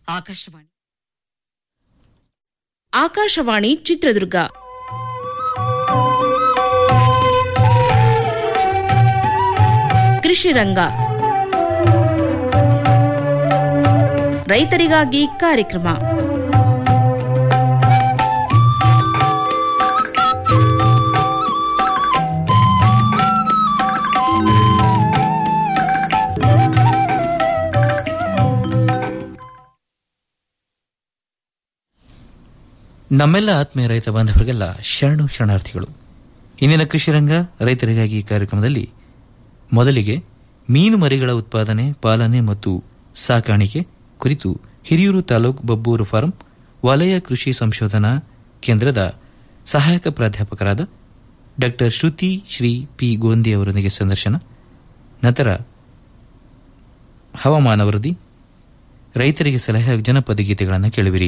ಆಕಾಶವಾಣಿ ಆಕಾಶವಾಣಿ ಚಿತ್ರದುರ್ಗ ಕೃಷಿ ರಂಗ ರೈತರಿಗಾಗಿ ಕಾರ್ಯಕ್ರಮ ನಮ್ಮೆಲ್ಲ ಆತ್ಮೀಯ ರೈತ ಬಾಂಧವರಿಗೆಲ್ಲ ಶರಣು ಶರಣಾರ್ಥಿಗಳು ಇಂದಿನ ಕೃಷಿ ರಂಗ ರೈತರಿಗಾಗಿ ಈ ಕಾರ್ಯಕ್ರಮದಲ್ಲಿ ಮೊದಲಿಗೆ ಮೀನು ಮರಿಗಳ ಉತ್ಪಾದನೆ ಪಾಲನೆ ಮತ್ತು ಸಾಕಾಣಿಕೆ ಕುರಿತು ಹಿರಿಯೂರು ತಾಲೂಕು ಬಬ್ಬೂರು ಫಾರಂ ವಲಯ ಕೃಷಿ ಸಂಶೋಧನಾ ಕೇಂದ್ರದ ಸಹಾಯಕ ಪ್ರಾಧ್ಯಾಪಕರಾದ ಡಾಕ್ಟರ್ ಶ್ರುತಿ ಶ್ರೀ ಪಿ ಗೋಂದಿ ಅವರೊಂದಿಗೆ ಸಂದರ್ಶನ ನಂತರ ಹವಾಮಾನ ವರದಿ ರೈತರಿಗೆ ಸಲಹೆ ಹಾಗೂ ಜನಪದ ಗೀತೆಗಳನ್ನು ಕೇಳುವಿರಿ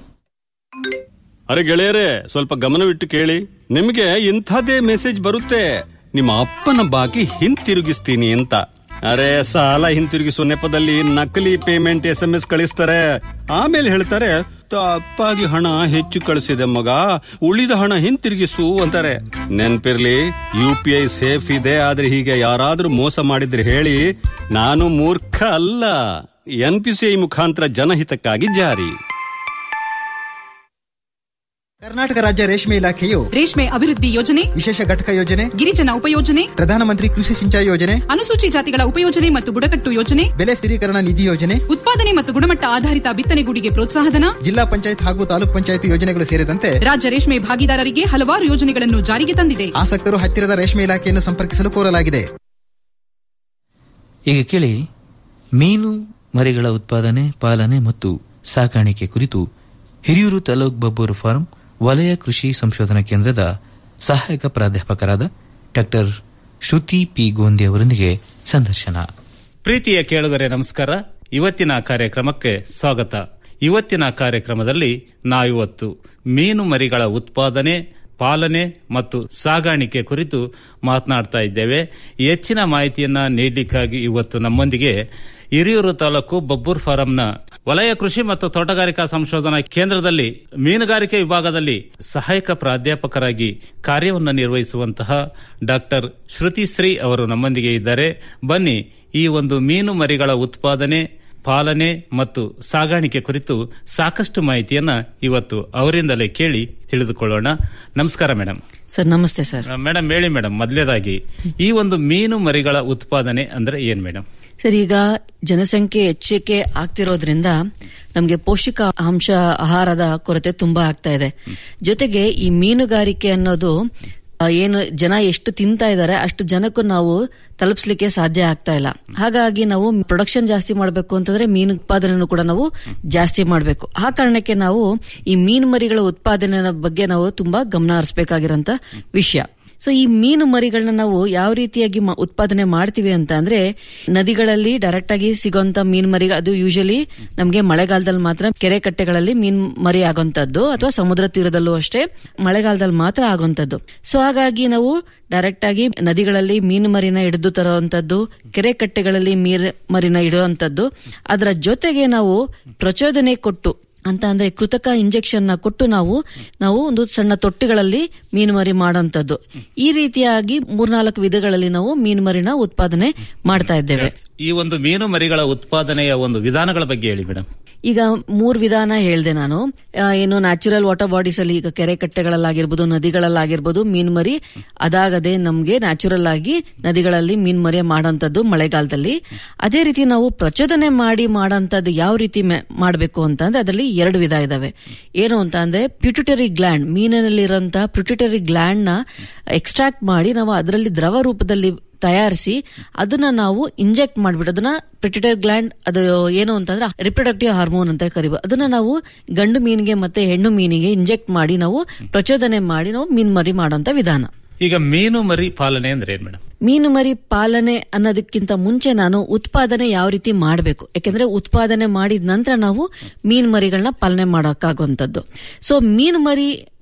ಅರೆ ಗೆಳೆಯರೇ ಸ್ವಲ್ಪ ಗಮನವಿಟ್ಟು ಕೇಳಿ ನಿಮಗೆ ಇಂಥದೇ ಮೆಸೇಜ್ ಬರುತ್ತೆ ನಿಮ್ಮ ಅಪ್ಪನ ಬಾಕಿ ಹಿಂತಿರುಗಿಸ್ತೀನಿ ಅಂತ ಅರೆ ಸಾಲ ಹಿಂತಿರುಗಿಸುವ ನೆಪದಲ್ಲಿ ನಕಲಿ ಪೇಮೆಂಟ್ ಎಸ್ ಎಂ ಎಸ್ ಕಳಿಸ್ತಾರೆ ಆಮೇಲೆ ಹೇಳ್ತಾರೆ ತಪ್ಪಾಗಿ ಹಣ ಹೆಚ್ಚು ಕಳಿಸಿದೆ ಮಗ ಉಳಿದ ಹಣ ಹಿಂತಿರುಗಿಸು ಅಂತಾರೆ ನೆನ್ಪಿರ್ಲಿ ಯು ಪಿ ಐ ಸೇಫ್ ಇದೆ ಆದ್ರೆ ಹೀಗೆ ಯಾರಾದ್ರೂ ಮೋಸ ಮಾಡಿದ್ರೆ ಹೇಳಿ ನಾನು ಮೂರ್ಖ ಅಲ್ಲ ಎನ್ ಪಿ ಸಿ ಐ ಮುಖಾಂತರ ಜನಹಿತಕ್ಕಾಗಿ ಜಾರಿ ಕರ್ನಾಟಕ ರಾಜ್ಯ ರೇಷ್ಮೆ ಇಲಾಖೆಯು ರೇಷ್ಮೆ ಅಭಿವೃದ್ಧಿ ಯೋಜನೆ ವಿಶೇಷ ಘಟಕ ಯೋಜನೆ ಗಿರಿಜನ ಉಪಯೋಜನೆ ಪ್ರಧಾನಮಂತ್ರಿ ಕೃಷಿ ಸಿಂಚಾಯಿ ಯೋಜನೆ ಅನುಸೂಚಿ ಜಾತಿಗಳ ಉಪಯೋಜನೆ ಮತ್ತು ಬುಡಕಟ್ಟು ಯೋಜನೆ ಬೆಲೆ ಸ್ಥಿರೀಕರಣ ನಿಧಿ ಯೋಜನೆ ಉತ್ಪಾದನೆ ಮತ್ತು ಗುಣಮಟ್ಟ ಆಧಾರಿತ ಬಿತ್ತನೆಗೂಡಿಗೆ ಪ್ರೋತ್ಸಾಹಧನ ಜಿಲ್ಲಾ ಪಂಚಾಯತ್ ಹಾಗೂ ತಾಲೂಕ್ ಪಂಚಾಯತ್ ಯೋಜನೆಗಳು ಸೇರಿದಂತೆ ರಾಜ್ಯ ರೇಷ್ಮೆ ಭಾಗಿದಾರರಿಗೆ ಹಲವಾರು ಯೋಜನೆಗಳನ್ನು ಜಾರಿಗೆ ತಂದಿದೆ ಆಸಕ್ತರು ಹತ್ತಿರದ ರೇಷ್ಮೆ ಇಲಾಖೆಯನ್ನು ಸಂಪರ್ಕಿಸಲು ಕೋರಲಾಗಿದೆ ಈಗ ಕೇಳಿ ಮೀನು ಮರಿಗಳ ಉತ್ಪಾದನೆ ಪಾಲನೆ ಮತ್ತು ಸಾಕಾಣಿಕೆ ಕುರಿತು ಹಿರಿಯೂರು ತಾಲೂಕ್ ಬಬ್ಬೂರು ಫಾರ್ಮ್ ವಲಯ ಕೃಷಿ ಸಂಶೋಧನಾ ಕೇಂದ್ರದ ಸಹಾಯಕ ಪ್ರಾಧ್ಯಾಪಕರಾದ ಡಾಕ್ಟರ್ ಶ್ರುತಿ ಪಿ ಗೋಂದಿ ಅವರೊಂದಿಗೆ ಸಂದರ್ಶನ ಪ್ರೀತಿಯ ಕೇಳುಗರೆ ನಮಸ್ಕಾರ ಇವತ್ತಿನ ಕಾರ್ಯಕ್ರಮಕ್ಕೆ ಸ್ವಾಗತ ಇವತ್ತಿನ ಕಾರ್ಯಕ್ರಮದಲ್ಲಿ ನಾವಿವತ್ತು ಮೀನು ಮರಿಗಳ ಉತ್ಪಾದನೆ ಪಾಲನೆ ಮತ್ತು ಸಾಗಾಣಿಕೆ ಕುರಿತು ಮಾತನಾಡ್ತಾ ಇದ್ದೇವೆ ಹೆಚ್ಚಿನ ಮಾಹಿತಿಯನ್ನ ನೀಡಲಿಕ್ಕಾಗಿ ಇವತ್ತು ನಮ್ಮೊಂದಿಗೆ ಹಿರಿಯೂರು ತಾಲೂಕು ಬಬ್ಬೂರ್ ಫಾರಂನ ವಲಯ ಕೃಷಿ ಮತ್ತು ತೋಟಗಾರಿಕಾ ಸಂಶೋಧನಾ ಕೇಂದ್ರದಲ್ಲಿ ಮೀನುಗಾರಿಕೆ ವಿಭಾಗದಲ್ಲಿ ಸಹಾಯಕ ಪ್ರಾಧ್ಯಾಪಕರಾಗಿ ಕಾರ್ಯವನ್ನು ನಿರ್ವಹಿಸುವಂತಹ ಡಾಕ್ಟರ್ ಶ್ರುತಿಶ್ರೀ ಅವರು ನಮ್ಮೊಂದಿಗೆ ಇದ್ದಾರೆ ಬನ್ನಿ ಈ ಒಂದು ಮೀನು ಮರಿಗಳ ಉತ್ಪಾದನೆ ಪಾಲನೆ ಮತ್ತು ಸಾಗಾಣಿಕೆ ಕುರಿತು ಸಾಕಷ್ಟು ಮಾಹಿತಿಯನ್ನ ಇವತ್ತು ಅವರಿಂದಲೇ ಕೇಳಿ ತಿಳಿದುಕೊಳ್ಳೋಣ ನಮಸ್ಕಾರ ಮೇಡಮ್ ಸರ್ ನಮಸ್ತೆ ಸರ್ ಮೇಡಮ್ ಹೇಳಿ ಮೇಡಮ್ ಮೊದಲೇದಾಗಿ ಈ ಒಂದು ಮೀನು ಮರಿಗಳ ಉತ್ಪಾದನೆ ಅಂದ್ರೆ ಏನ್ ಮೇಡಮ್ ಸರ್ ಈಗ ಜನಸಂಖ್ಯೆ ಹೆಚ್ಚಿಗೆ ಆಗ್ತಿರೋದ್ರಿಂದ ನಮಗೆ ಪೌಷ್ಟಿಕ ಅಂಶ ಆಹಾರದ ಕೊರತೆ ತುಂಬಾ ಆಗ್ತಾ ಇದೆ ಜೊತೆಗೆ ಈ ಮೀನುಗಾರಿಕೆ ಅನ್ನೋದು ಆ, ಏನು ಜನ ಎಷ್ಟು ತಿಂತಾ ಇದ್ದಾರೆ ಅಷ್ಟು ಜನಕ್ಕೂ ನಾವು ತಲುಪಿಸ್ಲಿಕ್ಕೆ ಸಾಧ್ಯ ಆಗ್ತಾ ಇಲ್ಲ ಹಾಗಾಗಿ ನಾವು ಪ್ರೊಡಕ್ಷನ್ ಜಾಸ್ತಿ ಮಾಡಬೇಕು ಅಂತಂದ್ರೆ ಮೀನು ಉತ್ಪಾದನೆಯನ್ನು ಕೂಡ ನಾವು ಜಾಸ್ತಿ ಮಾಡಬೇಕು ಆ ಕಾರಣಕ್ಕೆ ನಾವು ಈ ಮೀನು ಮರಿಗಳ ಉತ್ಪಾದನೆ ಬಗ್ಗೆ ನಾವು ತುಂಬಾ ಗಮನ ಹರಿಸಬೇಕಾಗಿರೋಂತ ವಿಷಯ ಸೊ ಈ ಮೀನು ಮರಿಗಳನ್ನ ನಾವು ಯಾವ ರೀತಿಯಾಗಿ ಮ- ಉತ್ಪಾದನೆ ಮಾಡ್ತೀವಿ ಅಂತ ಅಂದ್ರೆ ನದಿಗಳಲ್ಲಿ ಡೈರೆಕ್ಟ್ ಆಗಿ ಸಿಗೋಂತ ಮೀನು ಮರಿ ಅದು ಯೂಶಲಿ ನಮಗೆ ಮಳೆಗಾಲದಲ್ಲಿ ಮಾತ್ರ ಕೆರೆ ಕಟ್ಟೆಗಳಲ್ಲಿ ಮೀನ್ ಮರಿ ಆಗೋಂಥದ್ದು ಅಥವಾ ಸಮುದ್ರ ತೀರದಲ್ಲೂ ಅಷ್ಟೇ ಮಳೆಗಾಲದಲ್ಲಿ ಮಾತ್ರ ಆಗೋಂಥದ್ದು ಸೊ ಹಾಗಾಗಿ ನಾವು ಡೈರೆಕ್ಟ್ ಆಗಿ ನದಿಗಳಲ್ಲಿ ಮೀನು ಮರಿನ ಹಿಡಿದು ತರುವಂತದ್ದು ಕೆರೆ ಕಟ್ಟೆಗಳಲ್ಲಿ ಮೀರ್ ಮರಿನ ಇಡುವಂತದ್ದು ಅದರ ಜೊತೆಗೆ ನಾವು ಪ್ರಚೋದನೆ ಕೊಟ್ಟು ಅಂತ ಅಂದ್ರೆ ಕೃತಕ ಇಂಜೆಕ್ಷನ್ ನ ಕೊಟ್ಟು ನಾವು ನಾವು ಒಂದು ಸಣ್ಣ ತೊಟ್ಟಿಗಳಲ್ಲಿ ಮೀನು ಮರಿ ಮಾಡೋಂಥದ್ದು ಈ ರೀತಿಯಾಗಿ ಮೂರ್ನಾಲ್ಕು ವಿಧಗಳಲ್ಲಿ ನಾವು ಮೀನು ಮರಿನ ಉತ್ಪಾದನೆ ಮಾಡ್ತಾ ಇದ್ದೇವೆ ಈ ಒಂದು ಮೀನು ಮರಿಗಳ ಉತ್ಪಾದನೆಯ ಒಂದು ವಿಧಾನಗಳ ಬಗ್ಗೆ ಹೇಳಿ ಮೇಡಮ್ ಈಗ ಮೂರ್ ವಿಧಾನ ಹೇಳ್ದೆ ನಾನು ಆ, ಏನು ನ್ಯಾಚುರಲ್ ವಾಟರ್ ಬಾಡೀಸ್ ಅಲ್ಲಿ ಈಗ ಕೆರೆ ಕಟ್ಟೆಗಳಲ್ಲಾಗಿರ್ಬೋದು ನದಿಗಳಲ್ಲಾಗಿರ್ಬೋದು ಮೀನ್ ಮರಿ ಅದಾಗದೆ ನಮ್ಗೆ ನ್ಯಾಚುರಲ್ ಆಗಿ ನದಿಗಳಲ್ಲಿ ಮೀನ್ ಮರಿ ಮಾಡೋಂಥದ್ದು ಮಳೆಗಾಲದಲ್ಲಿ ಅದೇ ರೀತಿ ನಾವು ಪ್ರಚೋದನೆ ಮಾಡಿ ಮಾಡೋಂಥದ್ದು ಯಾವ ರೀತಿ ಮೆ- ಮಾಡ್ಬೇಕು ಅಂತ ಅಂದ್ರೆ ಅದರಲ್ಲಿ ಎರಡು ವಿಧ ಇದಾವೆ ಏನು ಅಂತ ಅಂದ್ರೆ ಪ್ಯೂಟಿಟರಿ ಗ್ಲ್ಯಾಂಡ್ ಮೀನಿನಲ್ಲಿರುವಂತಹ ಪ್ಯೂಟಿಟರಿ ಗ್ಲ್ಯಾಂಡ್ ನ ಎಕ್ಸ್ಟ್ರಾಕ್ಟ್ ಮಾಡಿ ನಾವು ಅದರಲ್ಲಿ ದ್ರವ ರೂಪದಲ್ಲಿ ತಯಾರಿಸಿ ಅದನ್ನ ನಾವು ಇಂಜೆಕ್ಟ್ ಮಾಡ್ಬಿಟ್ಟು ಅದನ್ನ ಪ್ರಿಟಿಟರ್ ಗ್ಲ್ಯಾಂಡ್ ಅದು ಏನು ಅಂತಂದ್ರೆ ರಿಪ್ರೊಡಕ್ಟಿವ್ ಹಾರ್ಮೋನ್ ಅಂತ ಕರಿಬೋದು ಅದನ್ನ ನಾವು ಗಂಡು ಮೀನಿಗೆ ಮತ್ತೆ ಹೆಣ್ಣು ಮೀನಿಗೆ ಇಂಜೆಕ್ಟ್ ಮಾಡಿ ನಾವು ಪ್ರಚೋದನೆ ಮಾಡಿ ನಾವು ಮೀನ್ ಮರಿ ಮಾಡೋಂತ ವಿಧಾನ ಈಗ ಮೀನು ಮರಿ ಪಾಲನೆ ಅಂದ್ರೆ ಏನ್ ಮೇಡಮ್ ಮೀನು ಮರಿ ಪಾಲನೆ ಅನ್ನೋದಕ್ಕಿಂತ ಮುಂಚೆ ನಾನು ಉತ್ಪಾದನೆ ಯಾವ ರೀತಿ ಮಾಡಬೇಕು ಯಾಕೆಂದ್ರೆ ಉತ್ಪಾದನೆ ಮಾಡಿದ ನಂತರ ನಾವು ಮೀನು ಮರಿಗಳನ್ನ ಪಾಲನೆ ಮಾಡೋಕ್ಕಾಗುವಂಥದ್ದು ಸೊ ಮೀನು ಮರಿ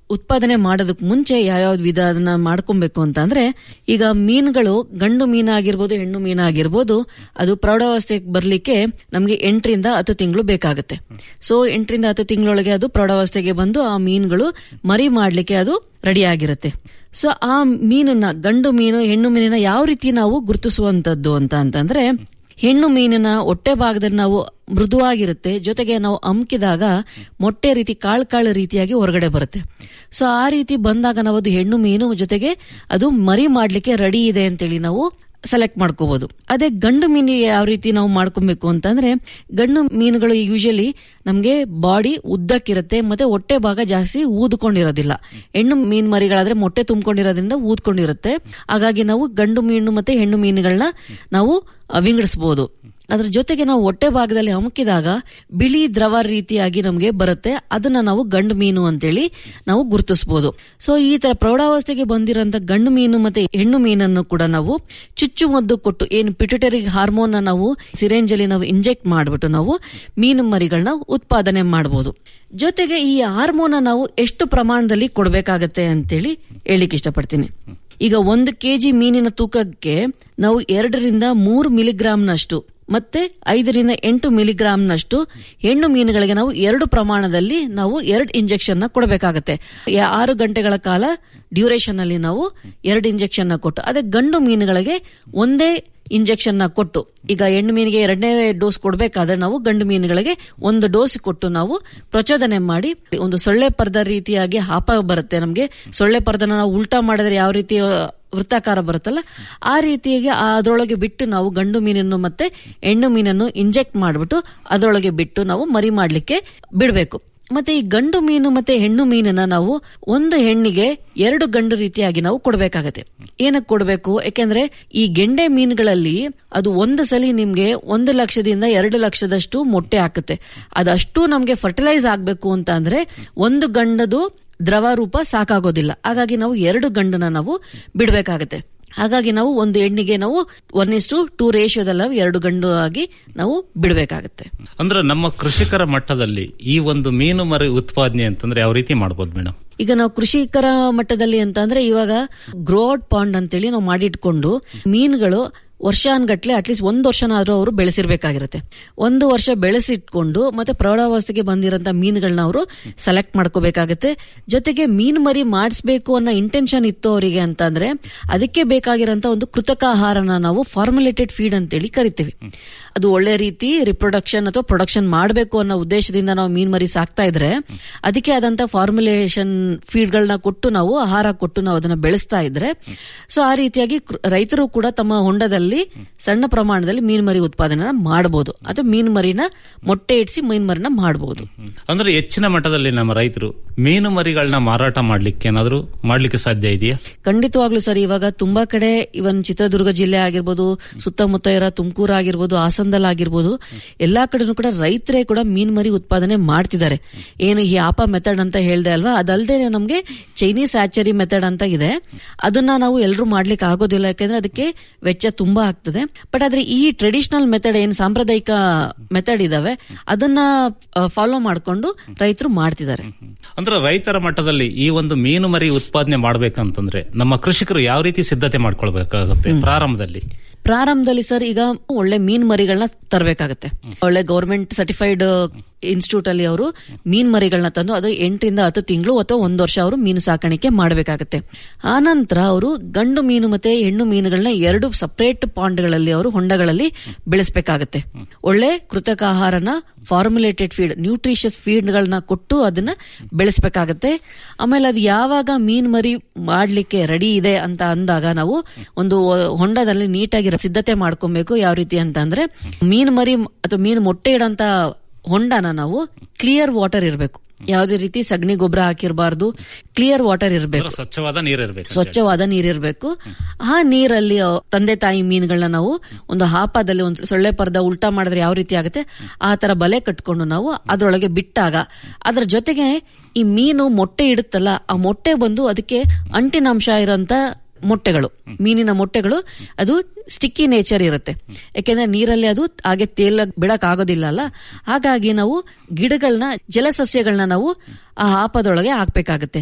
ಉತ್ಪಾದನೆ ಮಾಡೋದಕ್ಕೆ ಮುಂಚೆ ಯಾವ್ಯಾವ ವಿಧಾನ ಮಾಡ್ಕೊಬೇಕು ಅಂತ ಅಂದ್ರೆ ಈಗ ಮೀನುಗಳು ಗಂಡು ಮೀನಾಗಿರ್ಬೋದು ಹೆಣ್ಣು ಮೀನಾಗಿರ್ಬೋದು ಅದು ಪ್ರೌಢಾವಸ್ಥೆಗೆ ಬರ್ಲಿಕ್ಕೆ ನಮಗೆ ಎಂಟರಿಂದ ಹತ್ತು ತಿಂಗಳು ಬೇಕಾಗುತ್ತೆ ಸೊ ಎಂಟರಿಂದ ಹತ್ತು ತಿಂಗಳೊಳಗೆ ಅದು ಪ್ರೌಢಾವಸ್ಥೆಗೆ ಬಂದು ಆ ಮೀನುಗಳು ಮರಿ ಮಾಡ್ಲಿಕ್ಕೆ ಅದು ರೆಡಿ ಆಗಿರುತ್ತೆ ಸೊ ಆ ಮೀನನ್ನ ಗಂಡು ಮೀನು ಹೆಣ್ಣು ಮೀನಿನ ಯಾವ ರೀತಿ ನಾವು ಗುರುತಿಸುವಂತದ್ದು ಅಂತ ಅಂತಂದ್ರೆ ಹೆಣ್ಣು ಮೀನಿನ ಹೊಟ್ಟೆ ಭಾಗದಲ್ಲಿ ನಾವು ಮೃದುವಾಗಿರುತ್ತೆ ಜೊತೆಗೆ ನಾವು ಅಮ್ಕಿದಾಗ ಮೊಟ್ಟೆ ರೀತಿ ಕಾಳು ಕಾಳು ರೀತಿಯಾಗಿ ಹೊರಗಡೆ ಬರುತ್ತೆ ಸೊ ಆ ರೀತಿ ಬಂದಾಗ ನಾವು ಅದು ಹೆಣ್ಣು ಮೀನು ಜೊತೆಗೆ ಅದು ಮರಿ ಮಾಡ್ಲಿಕ್ಕೆ ರೆಡಿ ಇದೆ ಅಂತೇಳಿ ನಾವು ಸೆಲೆಕ್ಟ್ ಮಾಡ್ಕೋಬಹುದು ಅದೇ ಗಂಡು ಮೀನು ಯಾವ ರೀತಿ ನಾವು ಮಾಡ್ಕೊಬೇಕು ಅಂತಂದ್ರೆ ಗಂಡು ಮೀನುಗಳು ಯೂಶಲಿ ನಮಗೆ ಬಾಡಿ ಉದ್ದಕ್ಕಿರುತ್ತೆ ಮತ್ತೆ ಹೊಟ್ಟೆ ಭಾಗ ಜಾಸ್ತಿ ಊದ್ಕೊಂಡಿರೋದಿಲ್ಲ ಹೆಣ್ಣು ಮೀನ್ ಮರಿಗಳಾದ್ರೆ ಮೊಟ್ಟೆ ತುಂಬಿಕೊಂಡಿರೋದ್ರಿಂದ ಊದ್ಕೊಂಡಿರುತ್ತೆ ಹಾಗಾಗಿ ನಾವು ಗಂಡು ಮೀನು ಮತ್ತೆ ಹೆಣ್ಣು ಮೀನುಗಳನ್ನ ನಾವು ಅ, ವಿಂಗಡಿಸ್ಬೋದು ಅದ್ರ ಜೊತೆಗೆ ನಾವು ಹೊಟ್ಟೆ ಭಾಗದಲ್ಲಿ ಅಮುಕಿದಾಗ ಬಿಳಿ ದ್ರವ ರೀತಿಯಾಗಿ ನಮಗೆ ಬರುತ್ತೆ ಅದನ್ನ ನಾವು ಗಂಡು ಮೀನು ಅಂತೇಳಿ ನಾವು ಗುರುತಿಸಬಹುದು ಸೊ ಈ ತರ ಪ್ರೌಢಾವಸ್ಥೆಗೆ ಬಂದಿರೋಂತ ಗಂಡು ಮೀನು ಮತ್ತೆ ಹೆಣ್ಣು ಮೀನನ್ನು ಕೂಡ ನಾವು ಚುಚ್ಚುಮದ್ದು ಕೊಟ್ಟು ಏನು ಪಿಟ್ಯುಟರಿ ಹಾರ್ಮೋನ್ ನಾವು ಸಿರೇಂಜ್ ಅಲ್ಲಿ ನಾವು ಇಂಜೆಕ್ಟ್ ಮಾಡ್ಬಿಟ್ಟು ನಾವು ಮೀನು ಮರಿಗಳನ್ನ ಉತ್ಪಾದನೆ ಮಾಡಬಹುದು ಜೊತೆಗೆ ಈ ಹಾರ್ಮೋನ್ ನಾವು ಎಷ್ಟು ಪ್ರಮಾಣದಲ್ಲಿ ಕೊಡಬೇಕಾಗತ್ತೆ ಅಂತೇಳಿ ಹೇಳಿಕ್ ಇಷ್ಟಪಡ್ತೀನಿ ಈಗ ಒಂದು ಕೆಜಿ ಮೀನಿನ ತೂಕಕ್ಕೆ ನಾವು ಎರಡರಿಂದ ಮೂರು ಮಿಲಿಗ್ರಾಂನಷ್ಟು ಮತ್ತೆ ಐದರಿಂದ ಎಂಟು ಮಿಲಿಗ್ರಾಂನಷ್ಟು ಹೆಣ್ಣು ಮೀನುಗಳಿಗೆ ನಾವು ಎರಡು ಪ್ರಮಾಣದಲ್ಲಿ ನಾವು ಎರಡು ಇಂಜೆಕ್ಷನ್ ನ ಕೊಡಬೇಕಾಗತ್ತೆ ಯಾ- ಆರು ಗಂಟೆಗಳ ಕಾಲ ಡ್ಯೂರೇಷನ್ ಅಲ್ಲಿ ನಾವು ಎರಡು ಇಂಜೆಕ್ಷನ್ ನ ಕೊಟ್ಟು ಅದೇ ಗಂಡು ಮೀನುಗಳಿಗೆ ಒಂದೇ ಇಂಜೆಕ್ಷನ್ ನ ಕೊಟ್ಟು ಈಗ ಹೆಣ್ಣು ಮೀನಿಗೆ ಎರಡನೇ ಡೋಸ್ ಕೊಡಬೇಕಾದ್ರೆ ನಾವು ಗಂಡು ಮೀನುಗಳಿಗೆ ಒಂದು ಡೋಸ್ ಕೊಟ್ಟು ನಾವು ಪ್ರಚೋದನೆ ಮಾಡಿ ಒಂದು ಸೊಳ್ಳೆ ಪರ್ದ ರೀತಿಯಾಗಿ ಹಾಪ ಬರುತ್ತೆ ನಮಗೆ ಸೊಳ್ಳೆ ಪರ್ದನ ನಾವು ಉಲ್ಟಾ ಮಾಡಿದ್ರೆ ಯಾವ ರೀತಿ ಆ, ವೃತ್ತಾಕಾರ ಬರುತ್ತಲ್ಲ ಆ ರೀತಿಯಾಗಿ ಅದರೊಳಗೆ ಬಿಟ್ಟು ನಾವು ಗಂಡು ಮೀನನ್ನು ಮತ್ತೆ ಹೆಣ್ಣು ಮೀನನ್ನು ಇಂಜೆಕ್ಟ್ ಮಾಡಿಬಿಟ್ಟು ಅದರೊಳಗೆ ಬಿಟ್ಟು ನಾವು ಮರಿ ಮಾಡ್ಲಿಕ್ಕೆ ಬಿಡಬೇಕು ಮತ್ತೆ ಈ ಗಂಡು ಮೀನು ಮತ್ತೆ ಹೆಣ್ಣು ಮೀನನ್ನ ನಾವು ಒಂದು ಹೆಣ್ಣಿಗೆ ಎರಡು ಗಂಡು ರೀತಿಯಾಗಿ ನಾವು ಕೊಡಬೇಕಾಗತ್ತೆ ಏನಕ್ಕೆ ಕೊಡಬೇಕು ಯಾಕೆಂದ್ರೆ ಈ ಗೆಂಡೆ ಮೀನುಗಳಲ್ಲಿ ಅದು ಒಂದು ಸಲಿ ನಿಮ್ಗೆ ಒಂದು ಲಕ್ಷದಿಂದ ಎರಡು ಲಕ್ಷದಷ್ಟು ಮೊಟ್ಟೆ ಹಾಕುತ್ತೆ ಅದಷ್ಟು ನಮ್ಗೆ ಫರ್ಟಿಲೈಸ್ ಆಗ್ಬೇಕು ಅಂತ ಅಂದ್ರೆ ಒಂದು ಗಂಡದು ದ್ರವ ರೂಪ ಸಾಕಾಗೋದಿಲ್ಲ ಹಾಗಾಗಿ ನಾವು ಎರಡು ಗಂಡನ ನಾವು ಬಿಡಬೇಕಾಗತ್ತೆ ಹಾಗಾಗಿ ನಾವು ಒಂದು ಹೆಣ್ಣಿಗೆ ನಾವು ಒನ್ ಇಸ್ಟು ಟೂ ರೇಷಿಯೋದಲ್ಲಿ ನಾವು ಎರಡು ಗಂಡು ಆಗಿ ನಾವು ಬಿಡಬೇಕಾಗತ್ತೆ ಅಂದ್ರೆ ನಮ್ಮ ಕೃಷಿಕರ ಮಟ್ಟದಲ್ಲಿ ಈ ಒಂದು ಮೀನು ಮರಿ ಉತ್ಪಾದನೆ ಅಂತಂದ್ರೆ ಯಾವ ರೀತಿ ಮಾಡ್ಬೋದು ಮೇಡಮ್ ಈಗ ನಾವು ಕೃಷಿಕರ ಮಟ್ಟದಲ್ಲಿ ಅಂತ ಅಂದ್ರೆ ಇವಾಗ ಗ್ರೋಡ್ ಪಾಂಡ್ ಅಂತೇಳಿ ನಾವು ಮಾಡಿಟ್ಕೊಂಡು ಮೀನುಗಳು ವರ್ಷಾನ್ಗಟ್ಲೆ ಅಟ್ಲೀಸ್ಟ್ ಒಂದು ವರ್ಷನಾದ್ರೂ ಅವರು ಬೆಳೆಸಿರ್ಬೇಕಾಗಿರುತ್ತೆ ಒಂದು ವರ್ಷ ಬೆಳೆಸಿಟ್ಕೊಂಡು ಮತ್ತೆ ಪ್ರೌಢಾವಸ್ಥೆಗೆ ಬಂದಿರೋಂಥ ಮೀನುಗಳನ್ನ ಅವರು ಸೆಲೆಕ್ಟ್ ಮಾಡ್ಕೋಬೇಕಾಗತ್ತೆ ಜೊತೆಗೆ ಮೀನು ಮರಿ ಮಾಡಿಸ್ಬೇಕು ಅನ್ನೋ ಇಂಟೆನ್ಷನ್ ಇತ್ತು ಅವರಿಗೆ ಅಂತಂದ್ರೆ ಅದಕ್ಕೆ ಬೇಕಾಗಿರೋಂಥ ಒಂದು ಕೃತಕ ಆಹಾರನ ನಾವು ಫಾರ್ಮುಲೇಟೆಡ್ ಫೀಡ್ ಅಂತೇಳಿ ಕರಿತೀವಿ ಅದು ಒಳ್ಳೆ ರೀತಿ ರಿಪ್ರೊಡಕ್ಷನ್ ಅಥವಾ ಪ್ರೊಡಕ್ಷನ್ ಮಾಡಬೇಕು ಅನ್ನೋ ಉದ್ದೇಶದಿಂದ ನಾವು ಮೀನ್ ಮರಿ ಸಾಕ್ತಾ ಇದ್ರೆ ಅದಕ್ಕೆ ಆದಂತ ಫಾರ್ಮುಲೇಷನ್ ಫೀಡ್ಗಳನ್ನ ಕೊಟ್ಟು ನಾವು ಆಹಾರ ಕೊಟ್ಟು ನಾವು ಅದನ್ನ ಬೆಳೆಸ್ತಾ ಇದ್ರೆ ಸೊ ಆ ರೀತಿಯಾಗಿ ಕೃ- ರೈತರು ಕೂಡ ತಮ್ಮ ಹೊಂಡದಲ್ಲಿ ಸಣ್ಣ ಪ್ರಮಾಣದಲ್ಲಿ ಮೀನ್ ಮರಿ ಉತ್ಪಾದನೆ ಮಾಡಬಹುದು ಅಥವಾ ಮೀನ್ ಮರಿನ ಮೊಟ್ಟೆ ಇಡಿಸಿ ಮೀನ್ ಮರಿನ ಮಾಡಬಹುದು ಅಂದ್ರೆ ಹೆಚ್ಚಿನ ಮಟ್ಟದಲ್ಲಿ ನಮ್ಮ ರೈತರು ಮೀನು ಮರಿಗಳನ್ನ ಮಾರಾಟ ಮಾಡ್ಲಿಕ್ಕೆ ಏನಾದ್ರು ಮಾಡ್ಲಿಕ್ಕೆ ಸಾಧ್ಯ ಇದೆಯಾ ಖಂಡಿತವಾಗ್ಲೂ ಸರ್ ಇವಾಗ ತುಂಬಾ ಕಡೆ ಇವನ್ ಚಿತ್ರದುರ್ಗ ಜಿಲ್ಲೆ ಆಗಿರ್ಬೋದು ಸುತ್ತಮುತ್ತ ಇರೋ ತುಮಕೂರು ಆಗಿರ್ಬೋದು ಹಾಸನದಲ್ಲಿ ಆಗಿರ್ಬೋದು ಎಲ್ಲಾ ಕಡೆನೂ ಕೂಡ ರೈತರೇ ಕೂಡ ಮೀನ್ ಮರಿ ಉತ್ಪಾದನೆ ಮಾಡ್ತಿದ್ದಾರೆ ಏನು ಈ ಆಪ ಮೆಥಡ್ ಅಂತ ಹೇಳ್ದೆ ಅಲ್ವಾ ಅದಲ್ಲದೆ ನಮ್ಗೆ ಚೈನೀಸ್ ಆಚರಿ ಮೆಥಡ್ ಅಂತ ಇದೆ ಅದನ್ನ ನಾವು ಎಲ್ಲರೂ ಮಾಡ್ಲಿಕ್ಕೆ ಆಗೋದಿಲ್ಲ ಯಾಕಂದ್ರೆ ಅದಕ್ಕೆ ವೆಚ್ಚ ತುಂಬಾ ಆಗ್ತದೆ ಬಟ್ ಆದ್ರೆ ಈ ಟ್ರೆಡಿಷನಲ್ ಮೆಥಡ್ ಏನ್ ಸಾಂಪ್ರದಾಯಿಕ ಮೆಥಡ್ ಇದಾವೆ ಅದನ್ನ ಫಾಲೋ ಮಾಡ್ಕೊಂಡು ರೈತರು ಮಾಡ್ತಿದ್ದಾರೆ ಅಂದ್ರೆ ರೈತರ ಮಟ್ಟದಲ್ಲಿ ಈ ಒಂದು ಮೀನು ಮರಿ ಉತ್ಪಾದನೆ ಮಾಡ್ಬೇಕಂತಂದ್ರೆ ನಮ್ಮ ಕೃಷಿಕರು ಯಾವ ರೀತಿ ಸಿದ್ಧತೆ ಮಾಡ್ಕೊಳ್ಬೇಕಾಗುತ್ತೆ ಪ್ರಾರಂಭದಲ್ಲಿ ಪ್ರಾರಂಭದಲ್ಲಿ ಸರ್ ಈಗ ಒಳ್ಳೆ ಮೀನ್ ಮರಿಗಳನ್ನ ತರಬೇಕಾಗತ್ತೆ ಒಳ್ಳೆ ಗೌರ್ಮೆಂಟ್ ಸರ್ಟಿಫೈಡ್ ಇನ್ಸ್ಟಿಟ್ಯೂಟ್ ಅಲ್ಲಿ ಅವರು ಮೀನ್ ಮರಿಗಳನ್ನ ತಂದು ಅದು ಎಂಟರಿಂದ ಹತ್ತು ತಿಂಗಳು ಅಥವಾ ಒಂದು ವರ್ಷ ಅವರು ಮೀನು ಸಾಕಾಣಿಕೆ ಮಾಡಬೇಕಾಗತ್ತೆ ಆನಂತರ ಅವರು ಗಂಡು ಮೀನು ಮತ್ತೆ ಹೆಣ್ಣು ಮೀನುಗಳನ್ನ ಎರಡು ಸಪರೇಟ್ ಪಾಂಡ್ಗಳಲ್ಲಿ ಅವರು ಹೊಂಡಗಳಲ್ಲಿ ಬೆಳೆಸಬೇಕಾಗತ್ತೆ ಒಳ್ಳೆ ಕೃತಕ ಆಹಾರನ ಫಾರ್ಮುಲೇಟೆಡ್ ಫೀಡ್ ನ್ಯೂಟ್ರಿಷಿಯಸ್ ಫೀಡ್ಗಳನ್ನ ಕೊಟ್ಟು ಅದನ್ನ ಬೆಳೆಸಬೇಕಾಗತ್ತೆ ಆಮೇಲೆ ಅದು ಯಾವಾಗ ಮೀನ್ ಮರಿ ಮಾಡ್ಲಿಕ್ಕೆ ರೆಡಿ ಇದೆ ಅಂತ ಅಂದಾಗ ನಾವು ಒಂದು ಹೊಂಡದಲ್ಲಿ ನೀಟಾಗಿ ಸಿದ್ಧತೆ ಮಾಡ್ಕೊಬೇಕು ಯಾವ ರೀತಿ ಅಂತ ಅಂದ್ರೆ ಮೀನ್ ಮರಿ ಅಥವಾ ಮೀನು ಮೊಟ್ಟೆ ಇಡಂತ ಹೊಂಡನ ನಾವು ಕ್ಲಿಯರ್ ವಾಟರ್ ಇರಬೇಕು ಯಾವುದೇ ರೀತಿ ಸಗಣಿ ಗೊಬ್ಬರ ಹಾಕಿರಬಾರ್ದು ಕ್ಲಿಯರ್ ವಾಟರ್ ಇರಬೇಕು ಅಂದ್ರೆ ಸ್ವಚ್ಛವಾದ ನೀರಿರ್ಬೇಕು ಸ್ವಚ್ಛವಾದ ನೀರಿರಬೇಕು ಆ ನೀರಲ್ಲಿ ಆ ತಂದೆ ತಾಯಿ ಮೀನುಗಳನ್ನ ನಾವು ಒಂದು ಹಾಪದಲ್ಲಿ ಒಂದು ಸೊಳ್ಳೆ ಪರ್ದ ಉಲ್ಟಾ ಮಾಡಿದ್ರೆ ಯಾವ ರೀತಿ ಆಗುತ್ತೆ ಆ ತರ ಬಲೆ ಕಟ್ಕೊಂಡು ನಾವು ಅದರೊಳಗೆ ಬಿಟ್ಟಾಗ ಅದ್ರ ಜೊತೆಗೆ ಈ ಮೀನು ಮೊಟ್ಟೆ ಇಡುತ್ತಲ್ಲ ಆ ಮೊಟ್ಟೆ ಬಂದು ಅದಕ್ಕೆ ಅಂಟಿನಾಂಶ ಇರೋಂತ ಮೊಟ್ಟೆಗಳು ಮೀನಿನ ಮೊಟ್ಟೆಗಳು ಅದು ಸ್ಟಿಕ್ಕಿ ನೇಚರ್ ಇರುತ್ತೆ ಯಾಕೆಂದ್ರೆ ನೀರಲ್ಲಿ ಅದು ಹಾಗೆ ತೇಲ ಬಿಡಕ್ ಆಗೋದಿಲ್ಲ ಅಲ್ಲ ಹಾಗಾಗಿ ನಾವು ಗಿಡಗಳನ್ನ ಜಲಸಸ್ಯಗಳನ್ನ ನಾವು ಆ ಹಾಪದೊಳಗೆ ಹಾಕ್ಬೇಕಾಗತ್ತೆ